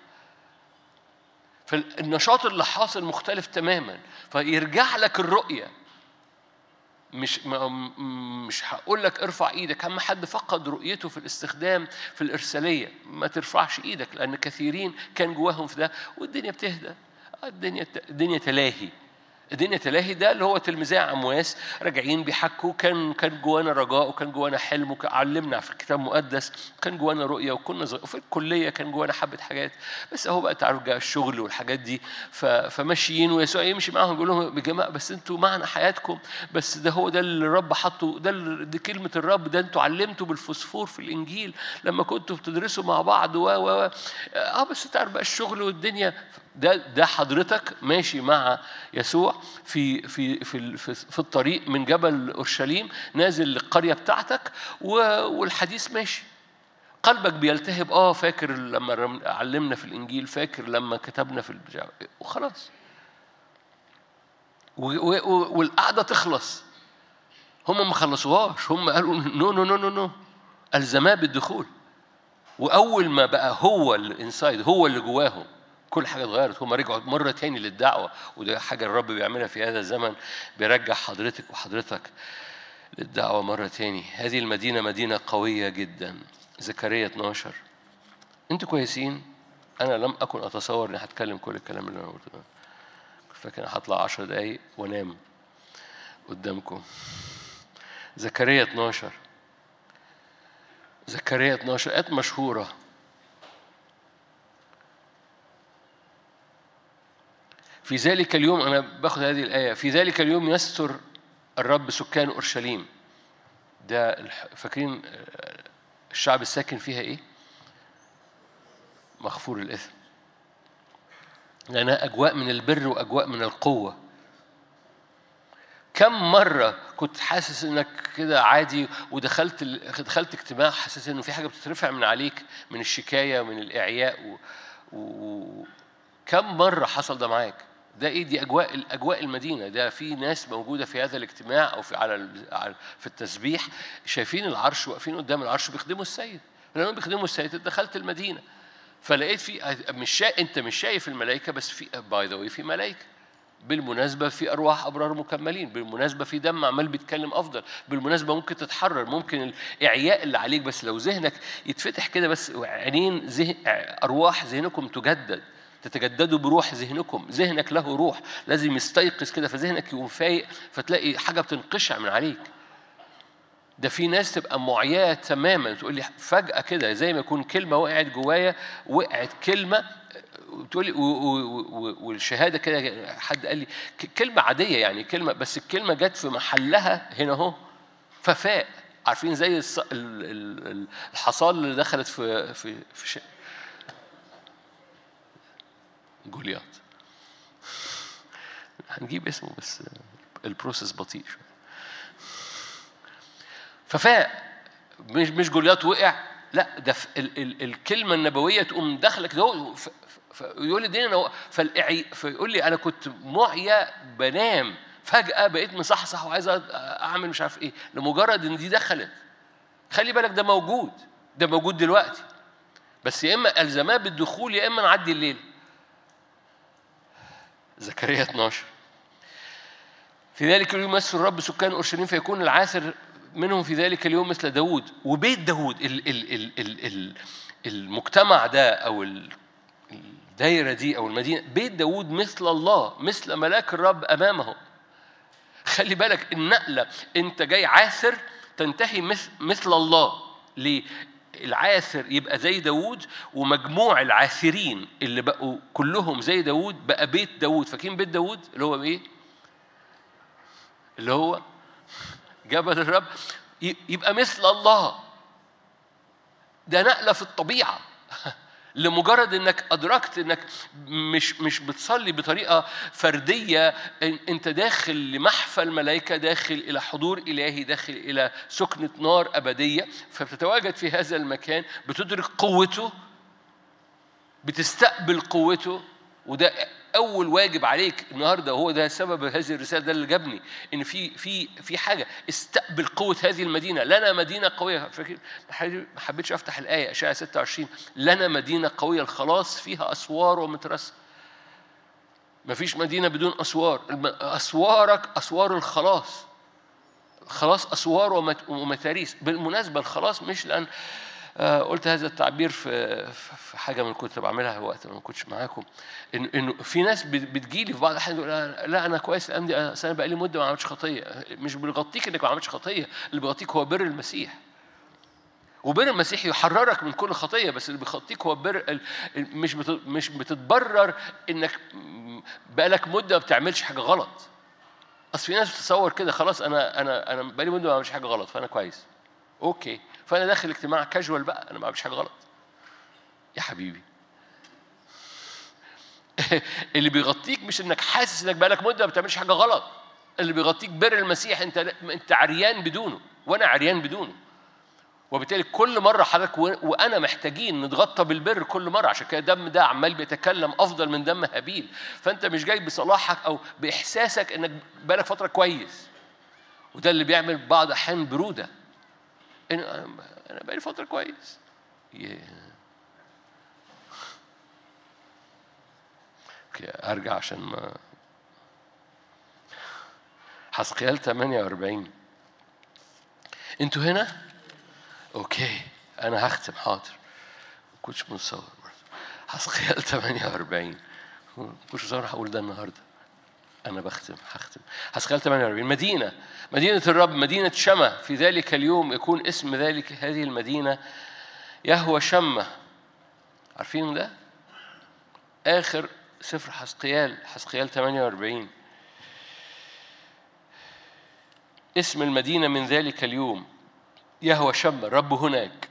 فالنشاط اللي حاصل مختلف تماما فيرجع لك الرؤية مش مش هقول لك ارفع ايدك اما حد فقد رؤيته في الاستخدام في الارساليه ما ترفعش ايدك لان كثيرين كان جواهم في ده والدنيا بتهدى الدنيا الدنيا تلاهي الدنيا تلاهي ده اللي هو تلميذي عمواس راجعين بيحكوا كان كان جوانا رجاء وكان جوانا حلم علمنا في الكتاب المقدس كان جوانا رؤيه وكنا وفي الكليه كان جوانا حبه حاجات بس اهو بقى تعرف جاء الشغل والحاجات دي فماشيين ويسوع يمشي معاهم يقول لهم يا جماعه بس انتوا معنى حياتكم بس ده هو ده اللي الرب حطه ده دي كلمه الرب ده انتوا علمتوا بالفوسفور في الانجيل لما كنتوا بتدرسوا مع بعض و و اه بس تعرف بقى الشغل والدنيا ده ده حضرتك ماشي مع يسوع في في في في الطريق من جبل اورشليم نازل للقريه بتاعتك والحديث ماشي قلبك بيلتهب اه فاكر لما علمنا في الانجيل فاكر لما كتبنا في البتاع وخلاص والقعده تخلص هم ما خلصوهاش هم قالوا نو نو نو نو نو الزماه بالدخول واول ما بقى هو الانسايد هو اللي جواهم كل حاجه اتغيرت هم رجعوا مره تاني للدعوه وده حاجه الرب بيعملها في هذا الزمن بيرجع حضرتك وحضرتك للدعوه مره تاني هذه المدينه مدينه قويه جدا زكريا 12 انتوا كويسين انا لم اكن اتصور اني هتكلم كل الكلام اللي انا قلته ده فاكر هطلع 10 دقايق وانام قدامكم زكريا 12 زكريا 12 آيات مشهورة في ذلك اليوم أنا باخد هذه الآية في ذلك اليوم يستر الرب سكان أورشليم ده فاكرين الشعب الساكن فيها إيه؟ مغفور الإثم لأنها أجواء من البر وأجواء من القوة كم مرة كنت حاسس إنك كده عادي ودخلت دخلت اجتماع حاسس إنه في حاجة بتترفع من عليك من الشكاية من الإعياء و... و... كم مرة حصل ده معاك؟ ده ايه دي اجواء الاجواء المدينه ده في ناس موجوده في هذا الاجتماع او في على في التسبيح شايفين العرش واقفين قدام العرش بيخدموا السيد لانهم بيخدموا السيد دخلت المدينه فلقيت في مش شا... انت مش شايف الملائكه بس في باي ذا في ملائكه بالمناسبة في أرواح أبرار مكملين بالمناسبة في دم عمال بيتكلم أفضل بالمناسبة ممكن تتحرر ممكن الإعياء اللي عليك بس لو ذهنك يتفتح كده بس عينين ذهن أرواح ذهنكم تجدد تتجددوا بروح ذهنكم ذهنك له روح لازم يستيقظ كده فذهنك يقوم فايق فتلاقي حاجة بتنقشع من عليك ده في ناس تبقى معياة تماما تقول لي فجأة كده زي ما يكون كلمة وقعت جوايا وقعت كلمة بتقولي والشهاده كده حد قال لي كلمه عاديه يعني كلمه بس الكلمه جت في محلها هنا اهو ففاق عارفين زي الحصان اللي دخلت في في في جولياط هنجيب اسمه بس البروسيس بطيء شويه ففاق مش مش جولياط وقع لا ده ال ال الكلمه النبويه تقوم داخله كده فيقول لي دين انا فالإعي فيقول لي انا كنت معيا بنام فجاه بقيت مصحصح وعايز اعمل مش عارف ايه لمجرد ان دي دخلت خلي بالك ده موجود ده موجود دلوقتي بس يا اما الزماه بالدخول يا اما نعدي الليل زكريا 12 في ذلك اليوم يمثل الرب سكان اورشليم فيكون العاثر منهم في ذلك اليوم مثل داود وبيت داود ال ال ال ال ال المجتمع ده او الدايره دي او المدينه بيت داود مثل الله مثل ملاك الرب امامه خلي بالك النقله انت جاي عاثر تنتهي مثل مثل الله ليه العاثر يبقى زي داود ومجموع العاثرين اللي بقوا كلهم زي داود بقى بيت داود فاكرين بيت داود اللي هو ايه اللي هو جبل الرب يبقى مثل الله ده نقله في الطبيعه لمجرد انك ادركت انك مش مش بتصلي بطريقه فرديه انت داخل لمحفى الملائكه داخل الى حضور الهي داخل الى سكنه نار ابديه فبتتواجد في هذا المكان بتدرك قوته بتستقبل قوته وده اول واجب عليك النهارده هو ده سبب هذه الرساله ده اللي جابني ان في في في حاجه استقبل قوه هذه المدينه لنا مدينه قويه فاكر ما حبيتش افتح الايه اشعياء 26 لنا مدينه قويه الخلاص فيها اسوار ومترسه ما فيش مدينه بدون اسوار اسوارك اسوار الخلاص خلاص اسوار ومتاريس بالمناسبه الخلاص مش لان آه، قلت هذا التعبير في في حاجه من كنت بعملها وقت ما كنتش معاكم انه انه في ناس بتجيلي في بعض الاحيان تقول لا انا كويس الايام دي انا بقى لي مده ما عملتش خطيه مش بيغطيك انك ما عملتش خطيه اللي بيغطيك هو بر المسيح وبر المسيح يحررك من كل خطيه بس اللي بيغطيك هو بر مش مش بتتبرر انك بقالك مده ما بتعملش حاجه غلط اصل في ناس بتتصور كده خلاص انا انا انا بقالي مده ما بعملش حاجه غلط فانا كويس اوكي فانا داخل اجتماع كاجوال بقى انا ما بعملش حاجه غلط يا حبيبي اللي بيغطيك مش انك حاسس انك بقالك مده ما بتعملش حاجه غلط اللي بيغطيك بر المسيح انت انت عريان بدونه وانا عريان بدونه وبالتالي كل مرة حضرتك وأنا محتاجين نتغطى بالبر كل مرة عشان كده الدم ده عمال بيتكلم أفضل من دم هابيل فأنت مش جاي بصلاحك أو بإحساسك إنك بقالك فترة كويس وده اللي بيعمل بعض أحيان برودة انا انا بقالي فتره كويس اوكي ارجع عشان ما حسقيال 48 انتوا هنا اوكي انا هختم حاضر ما كنتش متصور حسقيال 48 ما كنتش متصور هقول ده النهارده أنا بختم هختم حسقيال 48 مدينة مدينة الرب مدينة شمة في ذلك اليوم يكون اسم ذلك هذه المدينة يهوى شمة عارفين ده؟ آخر سفر حسقيال حسقيال 48 اسم المدينة من ذلك اليوم يهوى شمة الرب هناك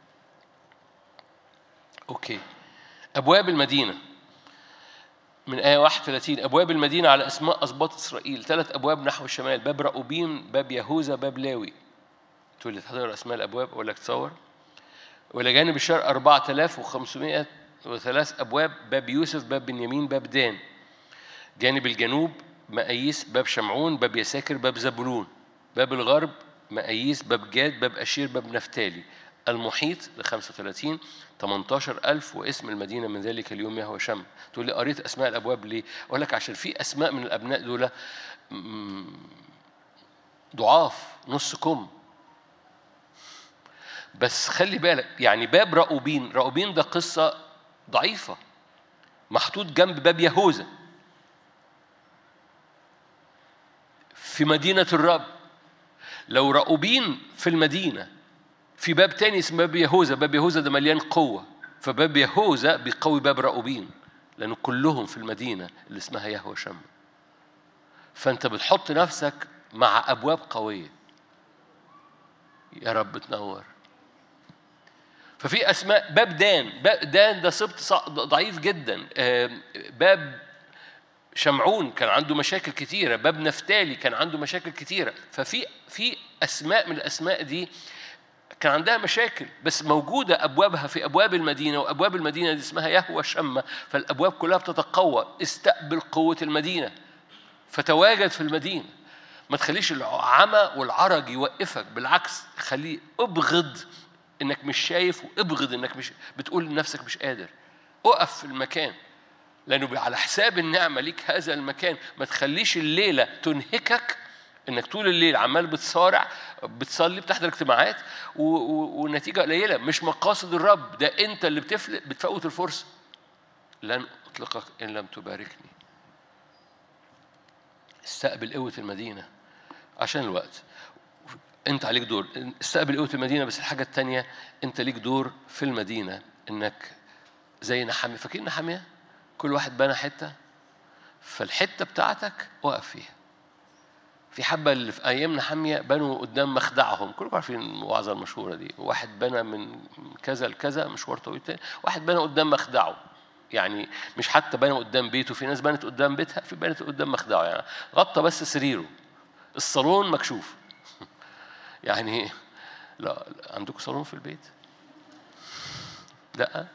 أوكي أبواب المدينة من آية 31 أبواب المدينة على أسماء أسباط إسرائيل ثلاث أبواب نحو الشمال باب رأوبيم باب يهوذا باب لاوي تقول لي تحضر أسماء الأبواب أقول لك تصور وإلى جانب الشرق 4500 وثلاث أبواب باب يوسف باب بنيامين باب دان جانب الجنوب مقاييس باب شمعون باب يساكر باب زبولون باب الغرب مقاييس باب جاد باب أشير باب نفتالي المحيط ل 35 18000 واسم المدينه من ذلك اليوم يهوى شم تقول لي قريت اسماء الابواب ليه اقول لك عشان في اسماء من الابناء دول ضعاف نص كم بس خلي بالك يعني باب راؤوبين راؤوبين ده قصه ضعيفه محطوط جنب باب يهوذا في مدينه الرب لو راؤوبين في المدينه في باب تاني اسمه باب يهوذا باب يهوذا ده مليان قوة فباب يهوذا بيقوي باب راؤوبين لأنه كلهم في المدينة اللي اسمها يهوى شم فأنت بتحط نفسك مع أبواب قوية يا رب تنور ففي أسماء باب دان باب دان ده سبط ضعيف جدا باب شمعون كان عنده مشاكل كتيرة باب نفتالي كان عنده مشاكل كتيرة ففي في أسماء من الأسماء دي كان عندها مشاكل بس موجودة أبوابها في أبواب المدينة وأبواب المدينة دي اسمها يهوى شمة فالأبواب كلها بتتقوى استقبل قوة المدينة فتواجد في المدينة ما تخليش العمى والعرج يوقفك بالعكس خليه ابغض انك مش شايف وابغض انك مش بتقول لنفسك مش قادر اقف في المكان لانه على حساب النعمه ليك هذا المكان ما تخليش الليله تنهكك انك طول الليل عمال بتصارع بتصلي بتحضر اجتماعات والنتيجه قليله مش مقاصد الرب ده انت اللي بتفلق بتفوت الفرصه لن اطلقك ان لم تباركني استقبل قوه المدينه عشان الوقت انت عليك دور استقبل قوه المدينه بس الحاجه الثانيه انت ليك دور في المدينه انك زي نحاميه فاكرين نحاميه كل واحد بنى حته فالحته بتاعتك وقف فيها في حبة اللي في أيام نحمية بنوا قدام مخدعهم كلكم عارفين الوعظة المشهورة دي واحد بنى من كذا لكذا مشوار طويل تاني واحد بنى قدام مخدعه يعني مش حتى بنى قدام بيته في ناس بنت قدام بيتها في بنت قدام مخدعه يعني غطى بس سريره الصالون مكشوف يعني لا عندكم صالون في البيت لا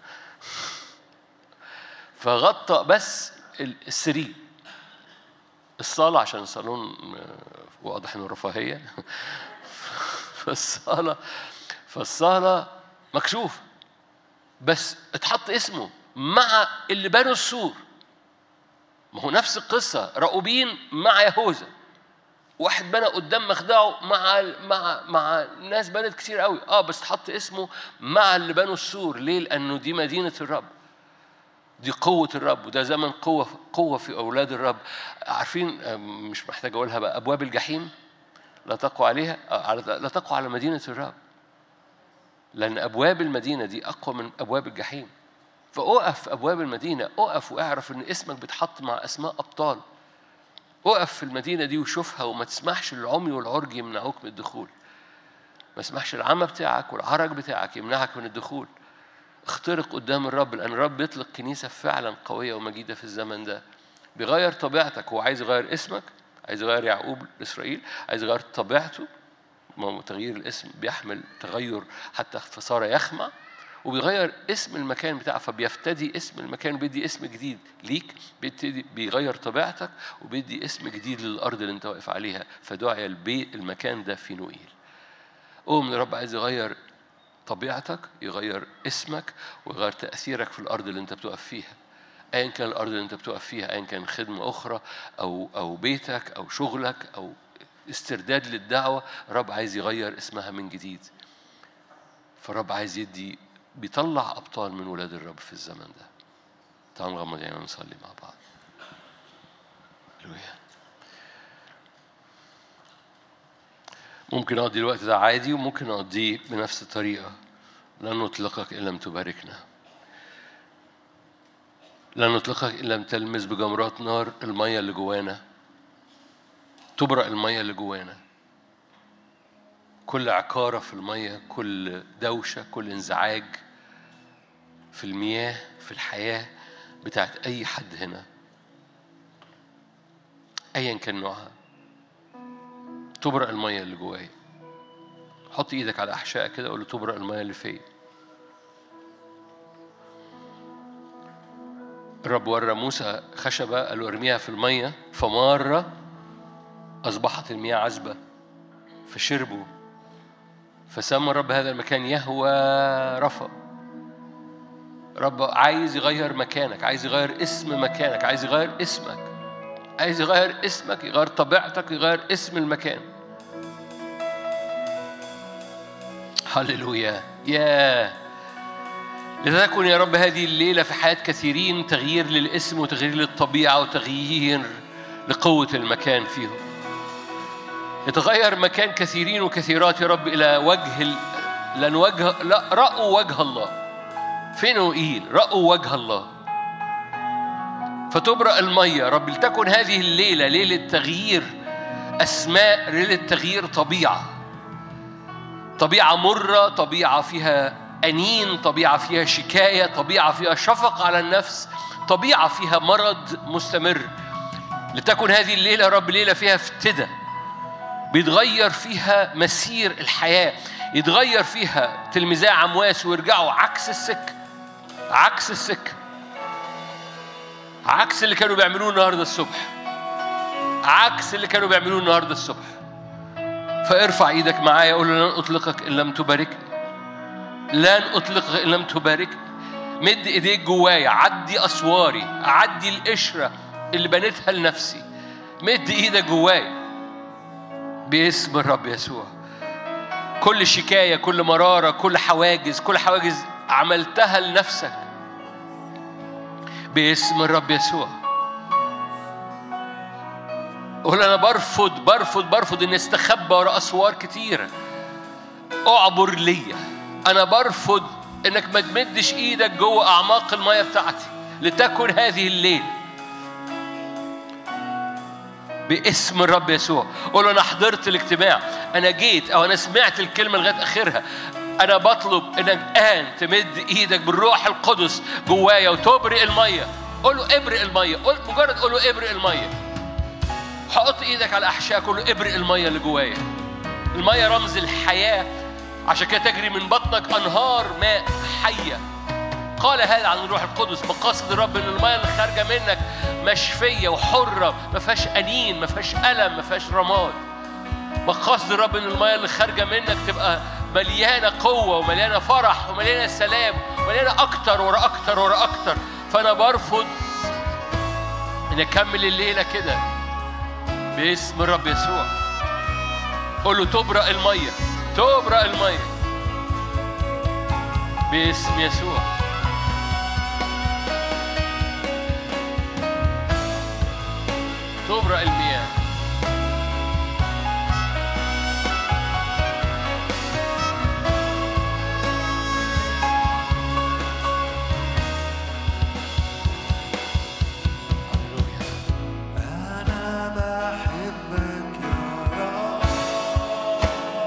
فغطى بس السرير الصالة عشان الصالون واضح انه رفاهية فالصالة فالصالة مكشوف بس اتحط اسمه مع اللي بنوا السور ما هو نفس القصة رأوبين مع يهوذا واحد بنى قدام مخدعه مع مع مع ناس بنت كتير قوي اه بس حط اسمه مع اللي بنوا السور ليه لانه دي مدينه الرب دي قوة الرب وده زمن قوة قوة في أولاد الرب عارفين مش محتاج أقولها بقى أبواب الجحيم لا تقوى عليها آه، لا تقوى على مدينة الرب لأن أبواب المدينة دي أقوى من أبواب الجحيم فأقف في أبواب المدينة أقف واعرف إن اسمك بيتحط مع أسماء أبطال أقف في المدينة دي وشوفها وما تسمحش للعمي والعرج يمنعوك من الدخول ما تسمحش العمى بتاعك والعرج بتاعك يمنعك من الدخول اخترق قدام الرب لأن الرب بيطلق كنيسة فعلا قوية ومجيدة في الزمن ده بيغير طبيعتك هو عايز يغير اسمك عايز يغير يعقوب لإسرائيل عايز يغير طبيعته ما تغيير الاسم بيحمل تغير حتى فصار يخمع وبيغير اسم المكان بتاعه فبيفتدي اسم المكان وبيدي اسم جديد ليك بيبتدي بيغير طبيعتك وبيدي اسم جديد للارض اللي انت واقف عليها فدعي البيت المكان ده في نوئيل قوم الرب عايز يغير طبيعتك يغير اسمك ويغير تأثيرك في الأرض اللي أنت بتقف فيها أيا كان الأرض اللي أنت بتقف فيها أيا كان خدمة أخرى أو أو بيتك أو شغلك أو استرداد للدعوة الرب عايز يغير اسمها من جديد فالرب عايز يدي بيطلع أبطال من ولاد الرب في الزمن ده تعالوا نغمض يعني ونصلي مع بعض هللويا ممكن أقضي الوقت ده عادي وممكن أقضيه بنفس الطريقة لن نطلقك إن لم تباركنا لن نطلقك إن لم تلمس بجمرات نار المية اللي جوانا تبرق المية اللي جوانا كل عكارة في المية كل دوشة كل انزعاج في المياه في الحياة بتاعت أي حد هنا أيا كان نوعها تبرق المية اللي جوايا حط ايدك على احشائك كده قول له تبرق المية اللي فيا الرب ورى موسى خشبة قال له ارميها في المية فمارة أصبحت المياه عذبة فشربوا فسمى الرب هذا المكان يهوى رفا رب عايز يغير مكانك عايز يغير اسم مكانك عايز يغير اسمك عايز يغير اسمك يغير طبيعتك يغير اسم المكان هللويا يا لتكن يا رب هذه الليلة في حياة كثيرين تغيير للاسم وتغيير للطبيعة وتغيير لقوة المكان فيهم يتغير مكان كثيرين وكثيرات يا رب إلى وجه لأن وجه لا رأوا وجه الله فين وقيل رأوا وجه الله فتبرأ المية رب لتكن هذه الليلة ليلة تغيير أسماء ليلة تغيير طبيعة طبيعة مرة طبيعة فيها أنين طبيعة فيها شكاية طبيعة فيها شفقة على النفس طبيعة فيها مرض مستمر لتكن هذه الليلة يا رب ليلة فيها افتدى بيتغير فيها مسير الحياة يتغير فيها تلميذي عمواس ويرجعوا عكس السكة عكس السكة عكس اللي كانوا بيعملوه النهارده الصبح عكس اللي كانوا بيعملوه النهارده الصبح فارفع ايدك معايا قول لن اطلقك ان لم تباركني لن أطلقك إن لم تبارك مد إيديك جوايا عدي أسواري عدي القشرة اللي بنيتها لنفسي مد إيدك جوايا باسم الرب يسوع كل شكاية كل مرارة كل حواجز كل حواجز عملتها لنفسك باسم الرب يسوع قول أنا برفض برفض برفض إني استخبى وراء أسوار كتيرة أعبر ليا أنا برفض إنك ما تمدش إيدك جوه أعماق المية بتاعتي لتكن هذه الليل باسم الرب يسوع قول انا حضرت الاجتماع انا جيت او انا سمعت الكلمه لغايه اخرها انا بطلب انك الان تمد ايدك بالروح القدس جوايا وتبرئ الميه قول له ابرئ الميه قول مجرد قول له ابرئ الميه حط ايدك على احشائك قول له ابرئ الميه اللي جوايا الميه رمز الحياه عشان كده تجري من بطنك انهار ماء حيه قال هذا عن الروح القدس مقاصد الرب ان الميه اللي خارجه منك مشفيه وحره ما فيهاش انين ما فيهاش الم ما فيهاش رماد مقاصد الرب ان الميه اللي خارجه منك تبقى مليانه قوه ومليانه فرح ومليانه سلام ومليانه اكتر ورا اكتر ورا اكتر فانا برفض ان اكمل الليله كده باسم الرب يسوع قول له تبرأ الميه تبرأ الميه باسم يسوع تبرأ المياه أنا بحبك يا رب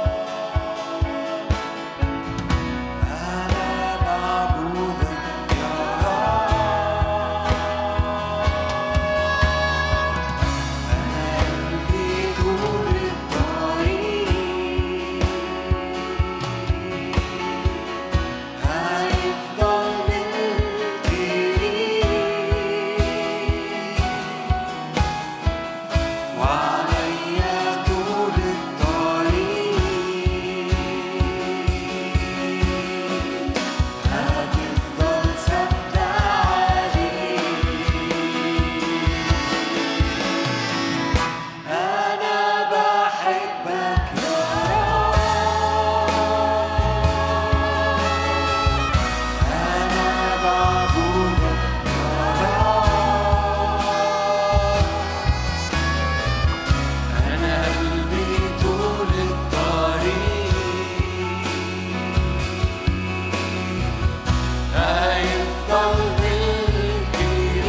أنا بعبدك يا رب أنا قلبي طول الطريق هيفضل ملكي وعليا طول الطريق هتفضل ثابتة عليك أنا بحبك يا رب أنا بعبدك يا رب أنا قلبي طول الطريق هيفضل ملكي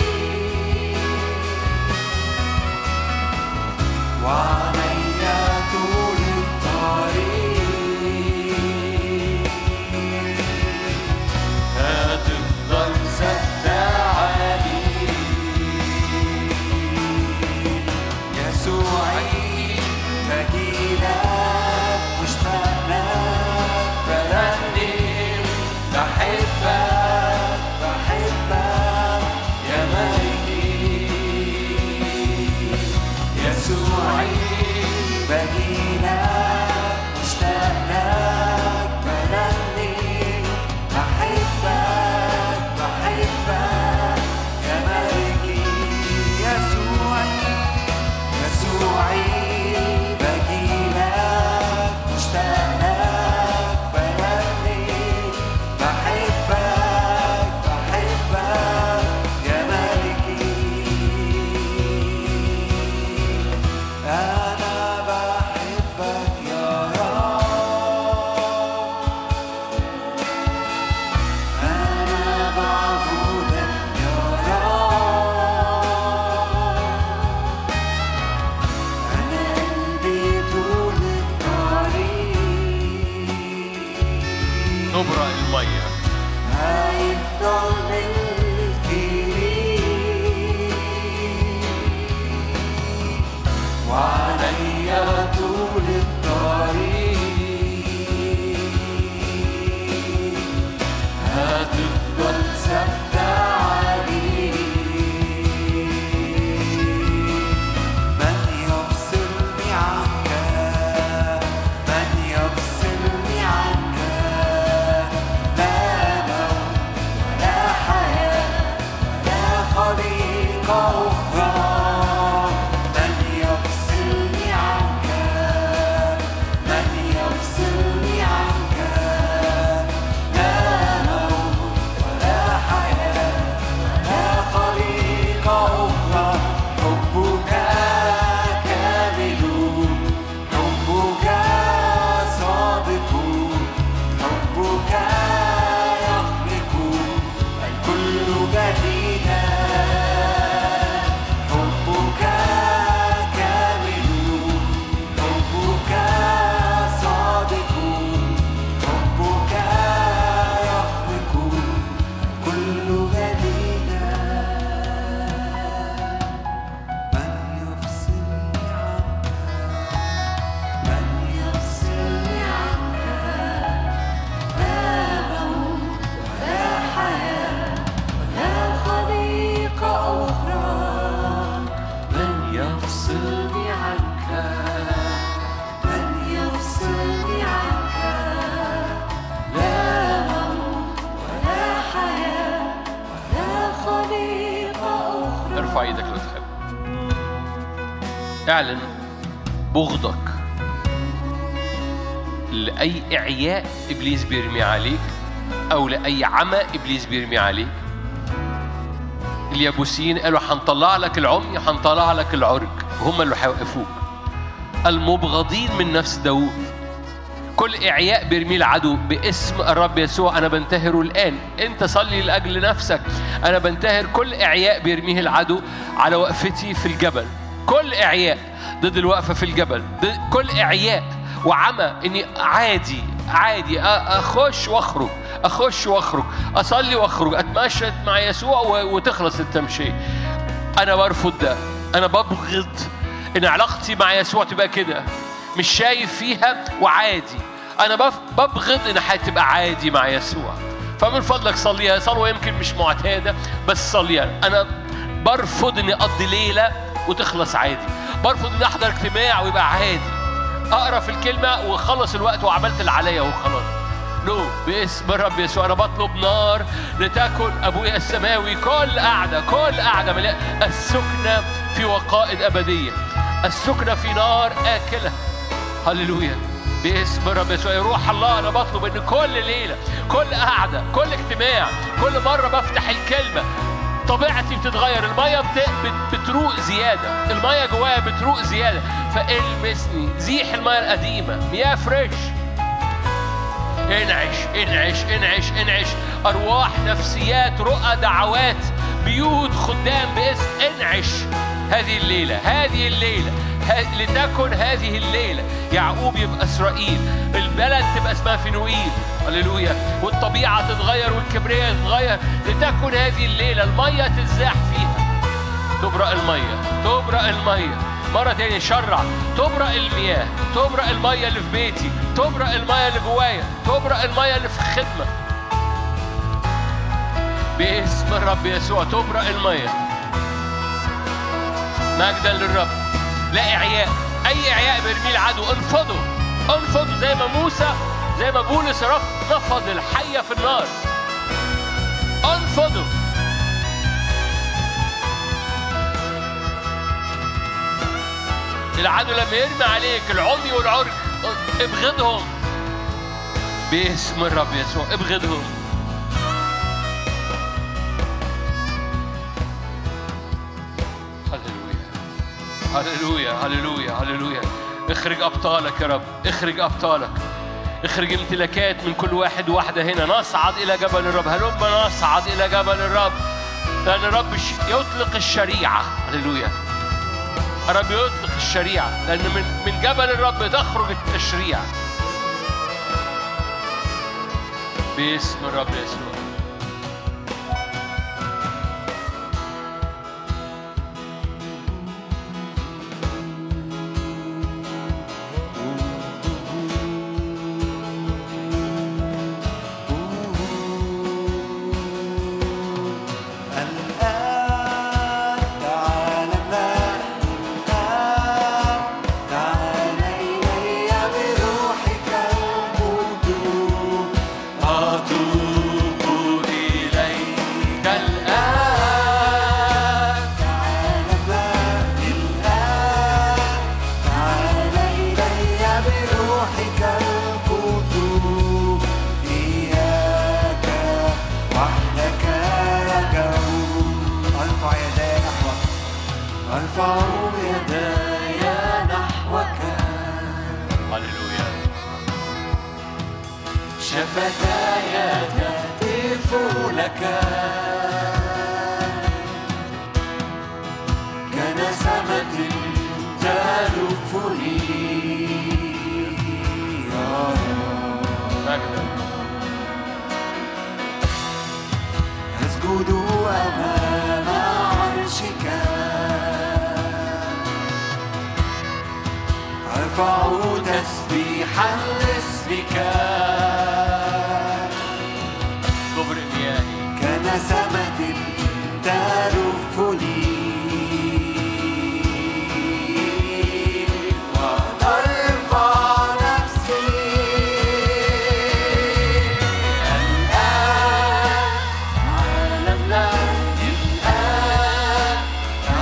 وعليا طول الطريق هتفضل ثابتة عليك يسوعي بجيلك مشتاق لك برنم بحبك بحبك يا ملكي يسوعي بجيلك مشتاق لك برنم بحبك بحبك يا ملكي يسوعي يسوعي بجيلك مشتاق لك برنم بحبك بحبك يا ملكي أنا بحبك يا رب أنا بعبدك يا رب أنا قلبي طول الطريق تبرأ الميه هيفضل ملكي وعليا طول الطريق هتفضل ثابتة عليك من يفصلني عنك من يفصلني عنك ارفع ايدك لو تحب اعلن بغضك لأي إعياء إبليس بيرمي عليك أو لأي عمى إبليس بيرمي عليك اليابوسيين قالوا هنطلع لك العمي هنطلع لك العرج هم اللي هيوقفوك المبغضين من نفس داوود كل إعياء بيرميه العدو باسم الرب يسوع أنا بنتهره الآن أنت صلي لأجل نفسك أنا بنتهر كل إعياء بيرميه العدو على وقفتي في الجبل كل إعياء ضد الوقفة في الجبل ضد كل إعياء وعمى إني عادي عادي أ- أخش وأخرج أخش وأخرج أصلي وأخرج أتمشى مع يسوع و- وتخلص التمشية أنا برفض ده أنا ببغض إن علاقتي مع يسوع تبقى كده مش شايف فيها وعادي أنا بف- ببغض إن هتبقى عادي مع يسوع فمن فضلك صليها صلوة يمكن مش معتادة بس صليها أنا برفض إني أقضي ليلة وتخلص عادي برفض إني أحضر اجتماع ويبقى عادي أقرأ في الكلمة وأخلص الوقت وعملت اللي عليا وخلاص نو باسم الرب يسوع انا بطلب نار لتكن ابويا السماوي كل قعده كل قعده مليئه السكنه في وقائد ابديه السكنه في نار اكله هللويا باسم الرب يسوع يا روح الله انا بطلب ان كل ليله كل قعده كل اجتماع كل مره بفتح الكلمه طبيعتي بتتغير الميه بت... بت... بتروق زياده الميه جوايا بتروق زياده فالمسني زيح الميه القديمه مياه فريش انعش انعش انعش انعش ارواح نفسيات رؤى دعوات بيوت خدام باسم انعش هذه الليله هذه الليله ه- لتكن هذه الليله يعقوب يبقى اسرائيل البلد تبقى اسمها فينوئيل هللويا والطبيعه تتغير والكبرياء تتغير لتكن هذه الليله الميه تزاح فيها تبرق المية تبرق المية مرة تانية شرع تبرق المياه تبرق المية اللي في بيتي تبرق المية اللي جوايا تبرق المية اللي في الخدمة باسم الرب يسوع تبرق المية مجدا للرب لا إعياء أي إعياء بيرميه العدو انفضوا انفضوا زي ما موسى زي ما بولس رف نفض الحية في النار انفضوا العدو لما يرمي عليك العمي والعرج ابغضهم باسم الرب يسوع ابغضهم هللويا هللويا هللويا هللويا اخرج ابطالك يا رب اخرج ابطالك اخرج امتلاكات من كل واحد وواحدة هنا نصعد إلى جبل الرب هلما نصعد إلى جبل الرب لأن الرب ش- يطلق الشريعة هللويا الرب يطلق الشريعة لأن من من جبل الرب تخرج التشريع باسم الرب يسوع الآن تعال معي الآن تعال إلي بروحك القدوس أتوب إليك الآن تعال معي الآن تعال إلي بروحك القدوس إياك وحدك أدعو أرفع يداي نحوك أرفع يداي نحوك هللويا شفتاي تهتف لك كنسمة تلفني يا رب مجدا أسجد أمام عرشك أرفع تسبيحا لاسمك كبر مياهي كنسمة تلفني وترفع نفسي الآن عالم لا الآن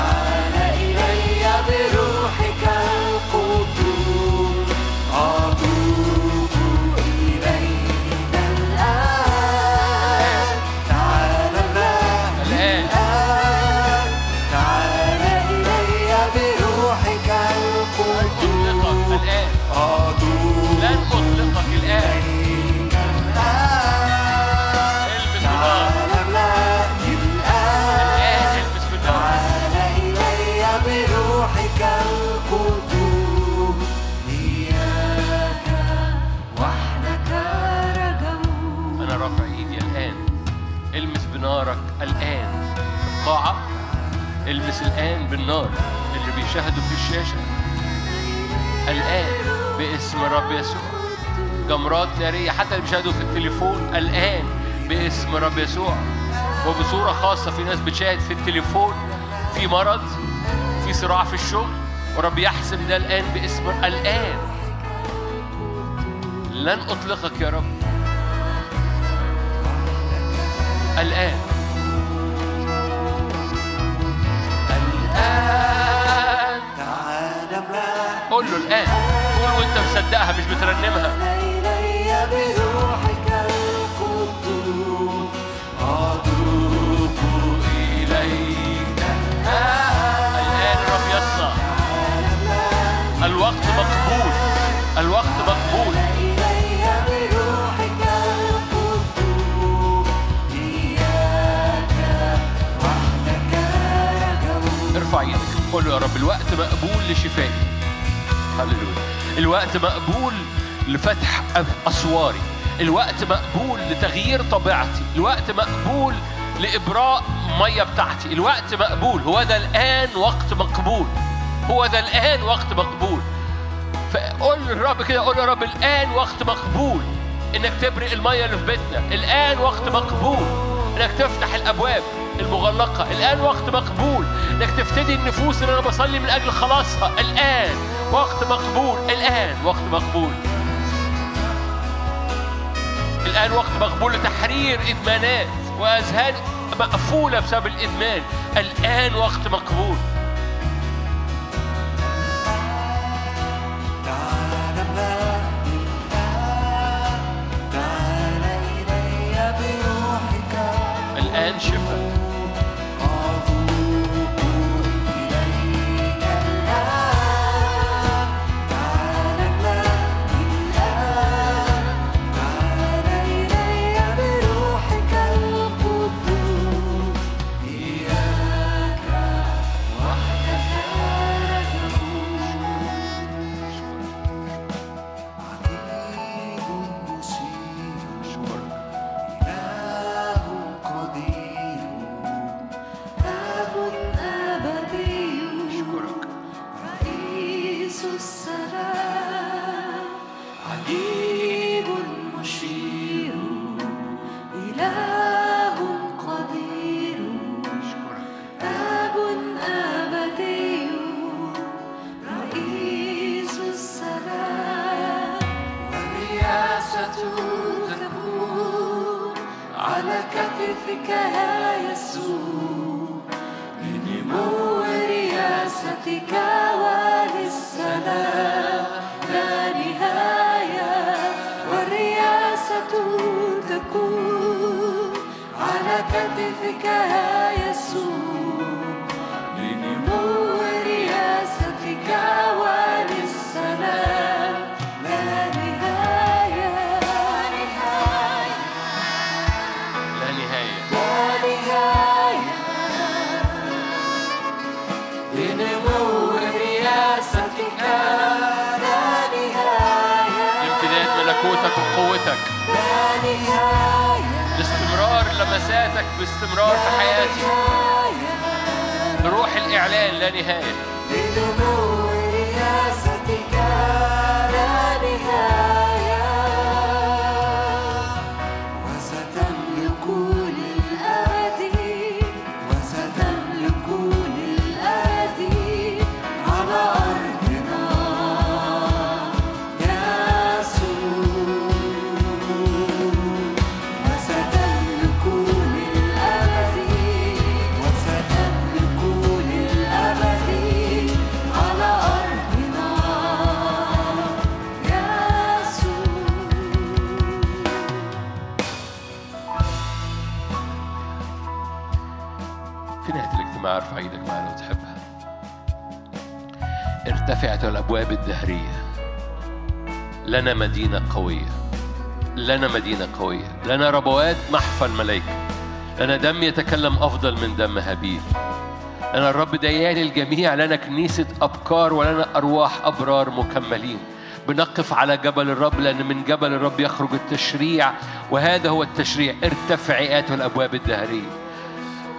أشكرك الآن في القاعة المس الآن بالنار اللي بيشاهدوا في الشاشة الآن باسم الرب يسوع جمرات نارية حتى اللي بيشاهدوا في التليفون الآن باسم الرب يسوع وبصورة خاصة في ناس بتشاهد في التليفون في مرض في صراع في الشغل ورب يحسم ده الآن باسم الآن لن أطلقك يا رب الآن الآن تعال املأ قول له الآن قول وأنت مصدقها مش بترنمها إلي بروحك القدوس أتوب إليك الآن الرب يصنع الوقت مقبول الوقت مقبول إلي بروحك القدوس إياك وحدك رجوت ارفع ايدك قول له يا رب الوقت مقبول لشفائي هللويا الوقت مقبول لفتح أب- اسواري الوقت مقبول لتغيير طبيعتي الوقت مقبول لابراء ميه بتاعتي الوقت مقبول هو ده الان وقت مقبول هو ده الان وقت مقبول فقول للرب كده قول يا رب الان وقت مقبول انك تبرئ الميه اللي في بيتنا الان وقت مقبول انك تفتح الابواب المغلقه الان وقت مقبول انك تفتدي النفوس اللي انا بصلي من اجل خلاصها الان وقت مقبول الان وقت مقبول الان وقت مقبول لتحرير ادمانات واذهان مقفوله بسبب الادمان الان وقت مقبول تعال املأ تعال إلي بروحك الان شفاء أذوب إليك الآن تعال املأ الآن تعال إلي بروحك القدوس إياك وحدك عتيد مشير إله قدير آب أبدي اشكرك رئيس السلام عجيب مشير إله قدير آب أبدي رئيس السلام والرياسة تكون على كتفك يا يسوع لنمو رياستك وللسلام لا نهاية والرياسة تكون على كتفك يا يسوع لنمو رياستك وللسلام لا نهاية لا نهاية لا نهايه لا نهاية لنمو رياستك لا نهاية لامتداد ملكوتك وقوتك لا نهاية لاستمرار لمساتك باستمرار في حياتي بروح الإعلان لا نهاية لنمو رياستك لا نهاية وستملك للأبد وستملك للأبد على أرضنا يسوع وستملك للأبد وستملك للأبد على أرضنا يسوع في نهاية الاجتماع ارفع ايدك معانا لو تحبها ارتفعت الأبواب الدهرية لنا مدينة قوية لنا مدينة قوية لنا ربوات محفى الملائكة لنا دم يتكلم أفضل من دم هابيل لنا الرب ديان الجميع لنا كنيسة أبكار ولنا أرواح أبرار مكملين بنقف على جبل الرب لأن من جبل الرب يخرج التشريع وهذا هو التشريع ارتفع آيات الأبواب الدهرية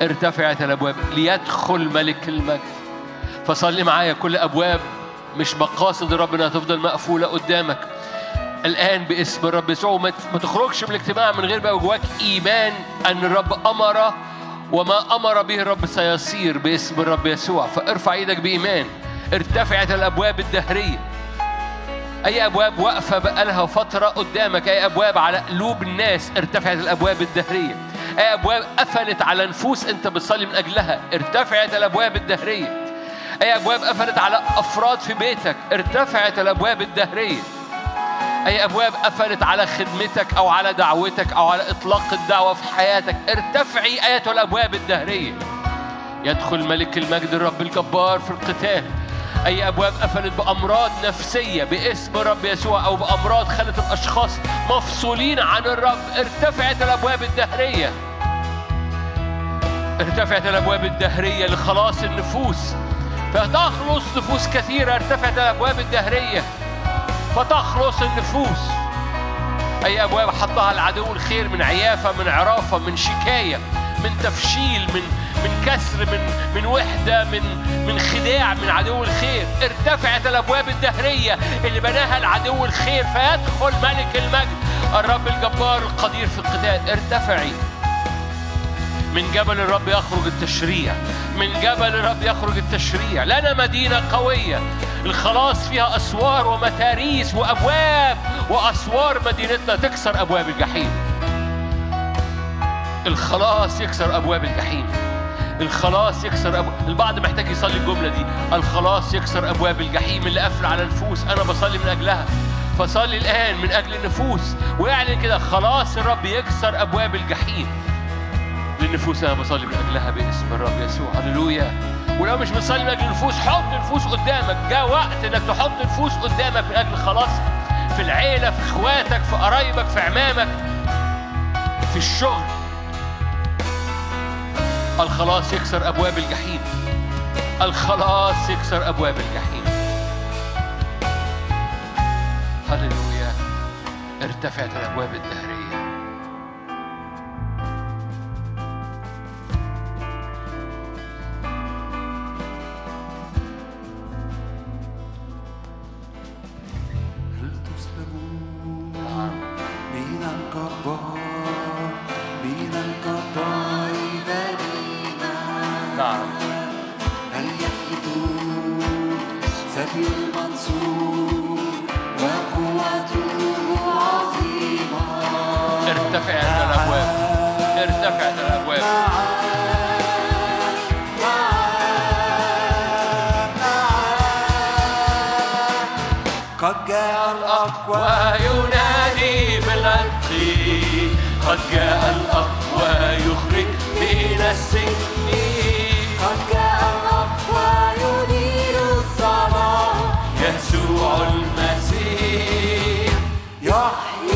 ارتفعت الابواب ليدخل ملك المجد فصلي معايا كل ابواب مش مقاصد الرب انها تفضل مقفوله قدامك الان باسم الرب يسوع وما ما تخرجش من الاجتماع من غير ما يبقى جواك ايمان ان الرب امر وما امر به الرب سيصير باسم الرب يسوع فارفع ايدك بايمان ارتفعت الابواب الدهريه اي ابواب واقفه بقالها فتره قدامك اي ابواب على قلوب الناس ارتفعت الابواب الدهريه اي ابواب قفلت على نفوس انت بتصلي من اجلها ارتفعت الابواب الدهريه اي ابواب قفلت على افراد في بيتك ارتفعت الابواب الدهريه اي ابواب قفلت على خدمتك او على دعوتك او على اطلاق الدعوه في حياتك ارتفعي ايتها الابواب الدهريه يدخل ملك المجد الرب الجبار في القتال أي أبواب قفلت بأمراض نفسية باسم الرب يسوع أو بأمراض خلت الأشخاص مفصولين عن الرب ارتفعت الأبواب الدهرية ارتفعت الأبواب الدهرية لخلاص النفوس فتخلص نفوس كثيرة ارتفعت الأبواب الدهرية فتخلص النفوس أي أبواب حطها العدو الخير من عيافة من عرافة من شكاية من تفشيل من من كسر من من وحدة من من خداع من عدو الخير ارتفعت الأبواب الدهرية اللي بناها العدو الخير فيدخل ملك المجد الرب الجبار القدير في القتال ارتفعي من جبل الرب يخرج التشريع من جبل الرب يخرج التشريع لنا مدينة قوية الخلاص فيها أسوار ومتاريس وأبواب وأسوار مدينتنا تكسر أبواب الجحيم الخلاص يكسر أبواب الجحيم الخلاص يكسر أبواب البعض محتاج يصلي الجملة دي الخلاص يكسر أبواب الجحيم اللي قافلة على النفوس أنا بصلي من أجلها فصلي الآن من أجل النفوس واعلن كده خلاص الرب يكسر أبواب الجحيم للنفوس انا بصلي من اجلها باسم الرب يسوع هللويا ولو مش بتصلي من اجل النفوس حط نفوس قدامك جاء وقت انك تحط نفوس قدامك من اجل خلاص في العيله في اخواتك في قرايبك في عمامك في الشغل الخلاص يكسر ابواب الجحيم الخلاص يكسر ابواب الجحيم هللويا ارتفعت الابواب الدهريه هل تسلبون من الجبار من الجبار دليلا نعم هل يفلتون سبي المنصور وقوته عظيمة ارتفعت الابواب ارتفعت الابواب قد جاء الأقوى وينادي بالعتق قد جاء الأقوى يخرج من السجن قد جاء الأقوى يدير الظلام يسوع المسيح يحيي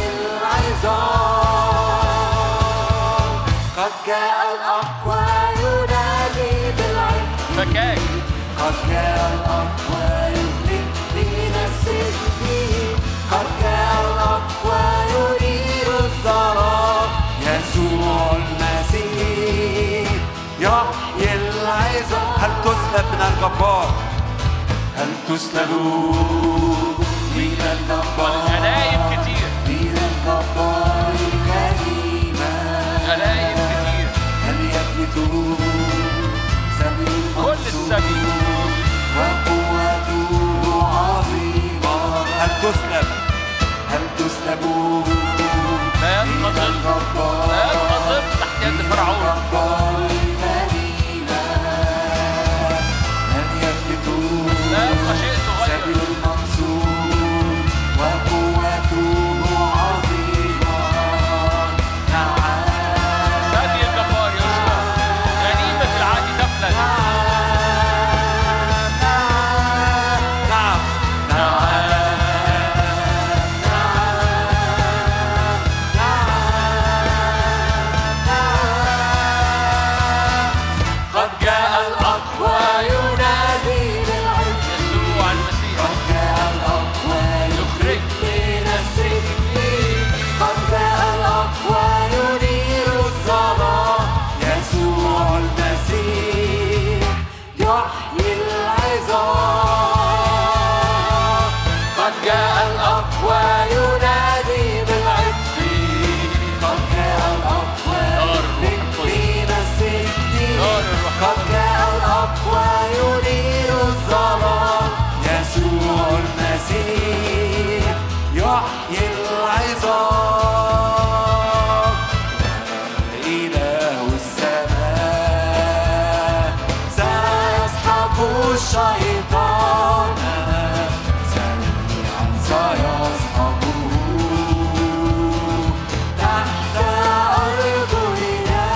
العظام قد جاء الأقوى ينادي بالعلم فكاك قد جاء الأقوى يخرج من السجن قد جاء الأقوى يدير الظلام يسوع المسيح يحيي العظام هل تسلب من الجبار هل تسلب من الجبار غنايم كتير من الجبار كريما غنايم كتير هل يفلتوا سبي كل السبي وقوته عظيمة هل تسلب هل تسلب لا يبقى ظل لا يبقى ظل تحت يد فرعون الجبار كريما هل يفلتوا لا يبقى شيء سبي صغير المنصور وقوته قد جاء الأقوى ينير الظلام يسوع المسيح يحيي العظام إله السماء سيسحق الشيطان سريعا سيسحقه تحت أرجلنا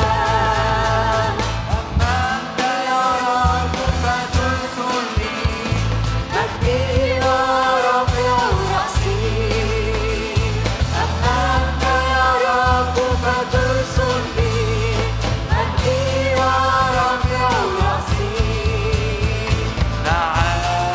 أما أنت يا رب فترسل لي مجدي ورفيع رأسي أما أنت يا رب فترسل لي مجدي ورفيع رأسي نعم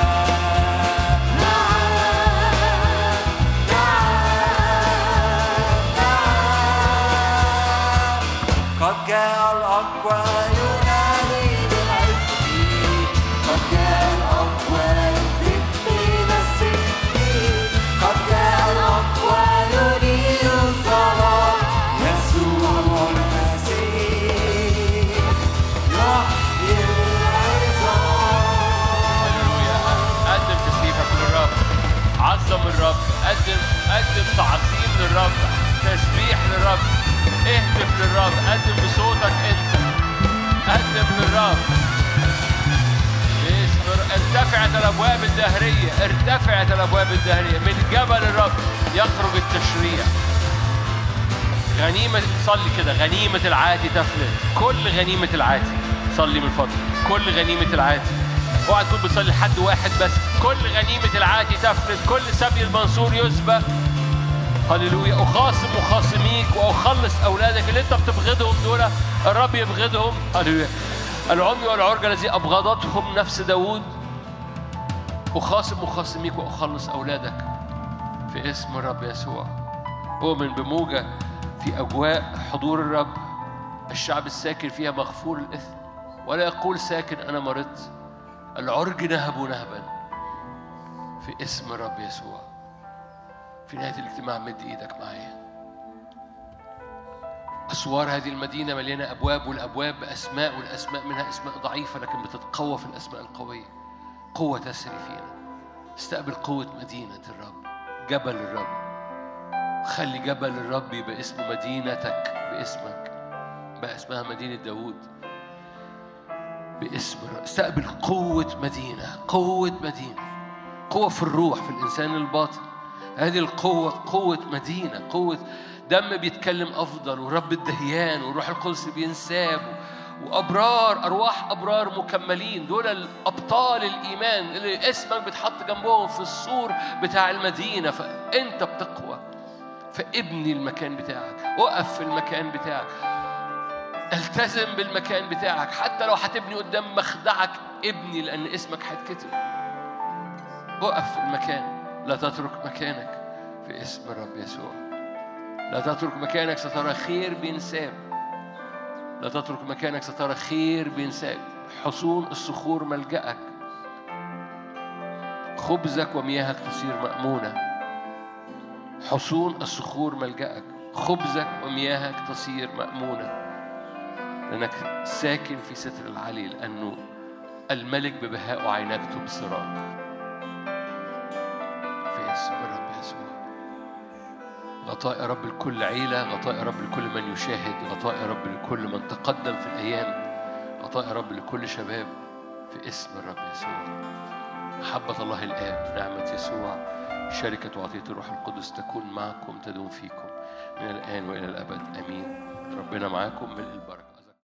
قد جاء الأقوى ينادي بالعز قد جاء الأقوى يدب إلى السجن قد جاء الأقوى ينير الظلام يسوع المسيح يحيي العظام هللويا قدم تسليمك للرب عظم الرب قدم قدم تعظيم للرب تسبيح للرب اهتف للرب قدم بصوتك انت قدم للرب باسم الر- ارتفعت الابواب الدهريه ارتفعت الابواب الدهريه من جبل الرب يخرج التشريع غنيمة صلي كده غنيمة العاتي تفلت كل غنيمة العاتي صلي من فضلك كل غنيمة العاتي اوعى تكون بتصلي لحد واحد بس كل غنيمة العاتي تفلت كل سبي المنصور يسبق هللويا أخاصم مخاصميك وأخلص أولادك اللي أنت بتبغضهم دول الرب يبغضهم هللويا العمي والعرجة الذي أبغضتهم نفس داوود أخاصم مخاصميك وأخلص أولادك في اسم الرب يسوع أؤمن بموجة في أجواء حضور الرب الشعب الساكن فيها مغفور الإثم ولا يقول ساكن أنا مرضت العرج نهب نهبا في اسم الرب يسوع في نهاية الاجتماع مد إيدك معايا أسوار هذه المدينة مليانة أبواب والأبواب بأسماء والأسماء منها أسماء ضعيفة لكن بتتقوى في الأسماء القوية قوة تسري فينا استقبل قوة مدينة الرب جبل الرب خلي جبل الرب يبقى اسمه مدينتك باسمك بقى اسمها مدينة داوود باسم الرب استقبل قوة مدينة قوة مدينة قوة في الروح في الإنسان الباطن هذه القوة قوة مدينة قوة دم بيتكلم أفضل ورب الدهيان والروح القدس بينساب وأبرار أرواح أبرار مكملين دول الأبطال الإيمان اللي اسمك بيتحط جنبهم في السور بتاع المدينة فأنت بتقوى فابني المكان بتاعك وقف في المكان بتاعك التزم بالمكان بتاعك حتى لو هتبني قدام مخدعك ابني لأن اسمك هيتكتب وقف في المكان لا تترك مكانك في اسم الرب يسوع لا تترك مكانك سترى خير بينساب لا تترك مكانك سترى خير بينساب حصون الصخور ملجأك خبزك ومياهك تصير مأمونة حصون الصخور ملجأك خبزك ومياهك تصير مأمونة لأنك ساكن في ستر العلي لأنه الملك ببهاء عيناك تبصران في اسم الرب يسوع غطاء يا رب لكل عيلة غطاء يا رب لكل من يشاهد غطاء يا رب لكل من تقدم في الأيام غطاء يا رب لكل شباب في اسم الرب يسوع محبة الله الآب نعمة يسوع شركة وعطية الروح القدس تكون معكم تدوم فيكم من الآن وإلى الأبد آمين ربنا معاكم ملء البركة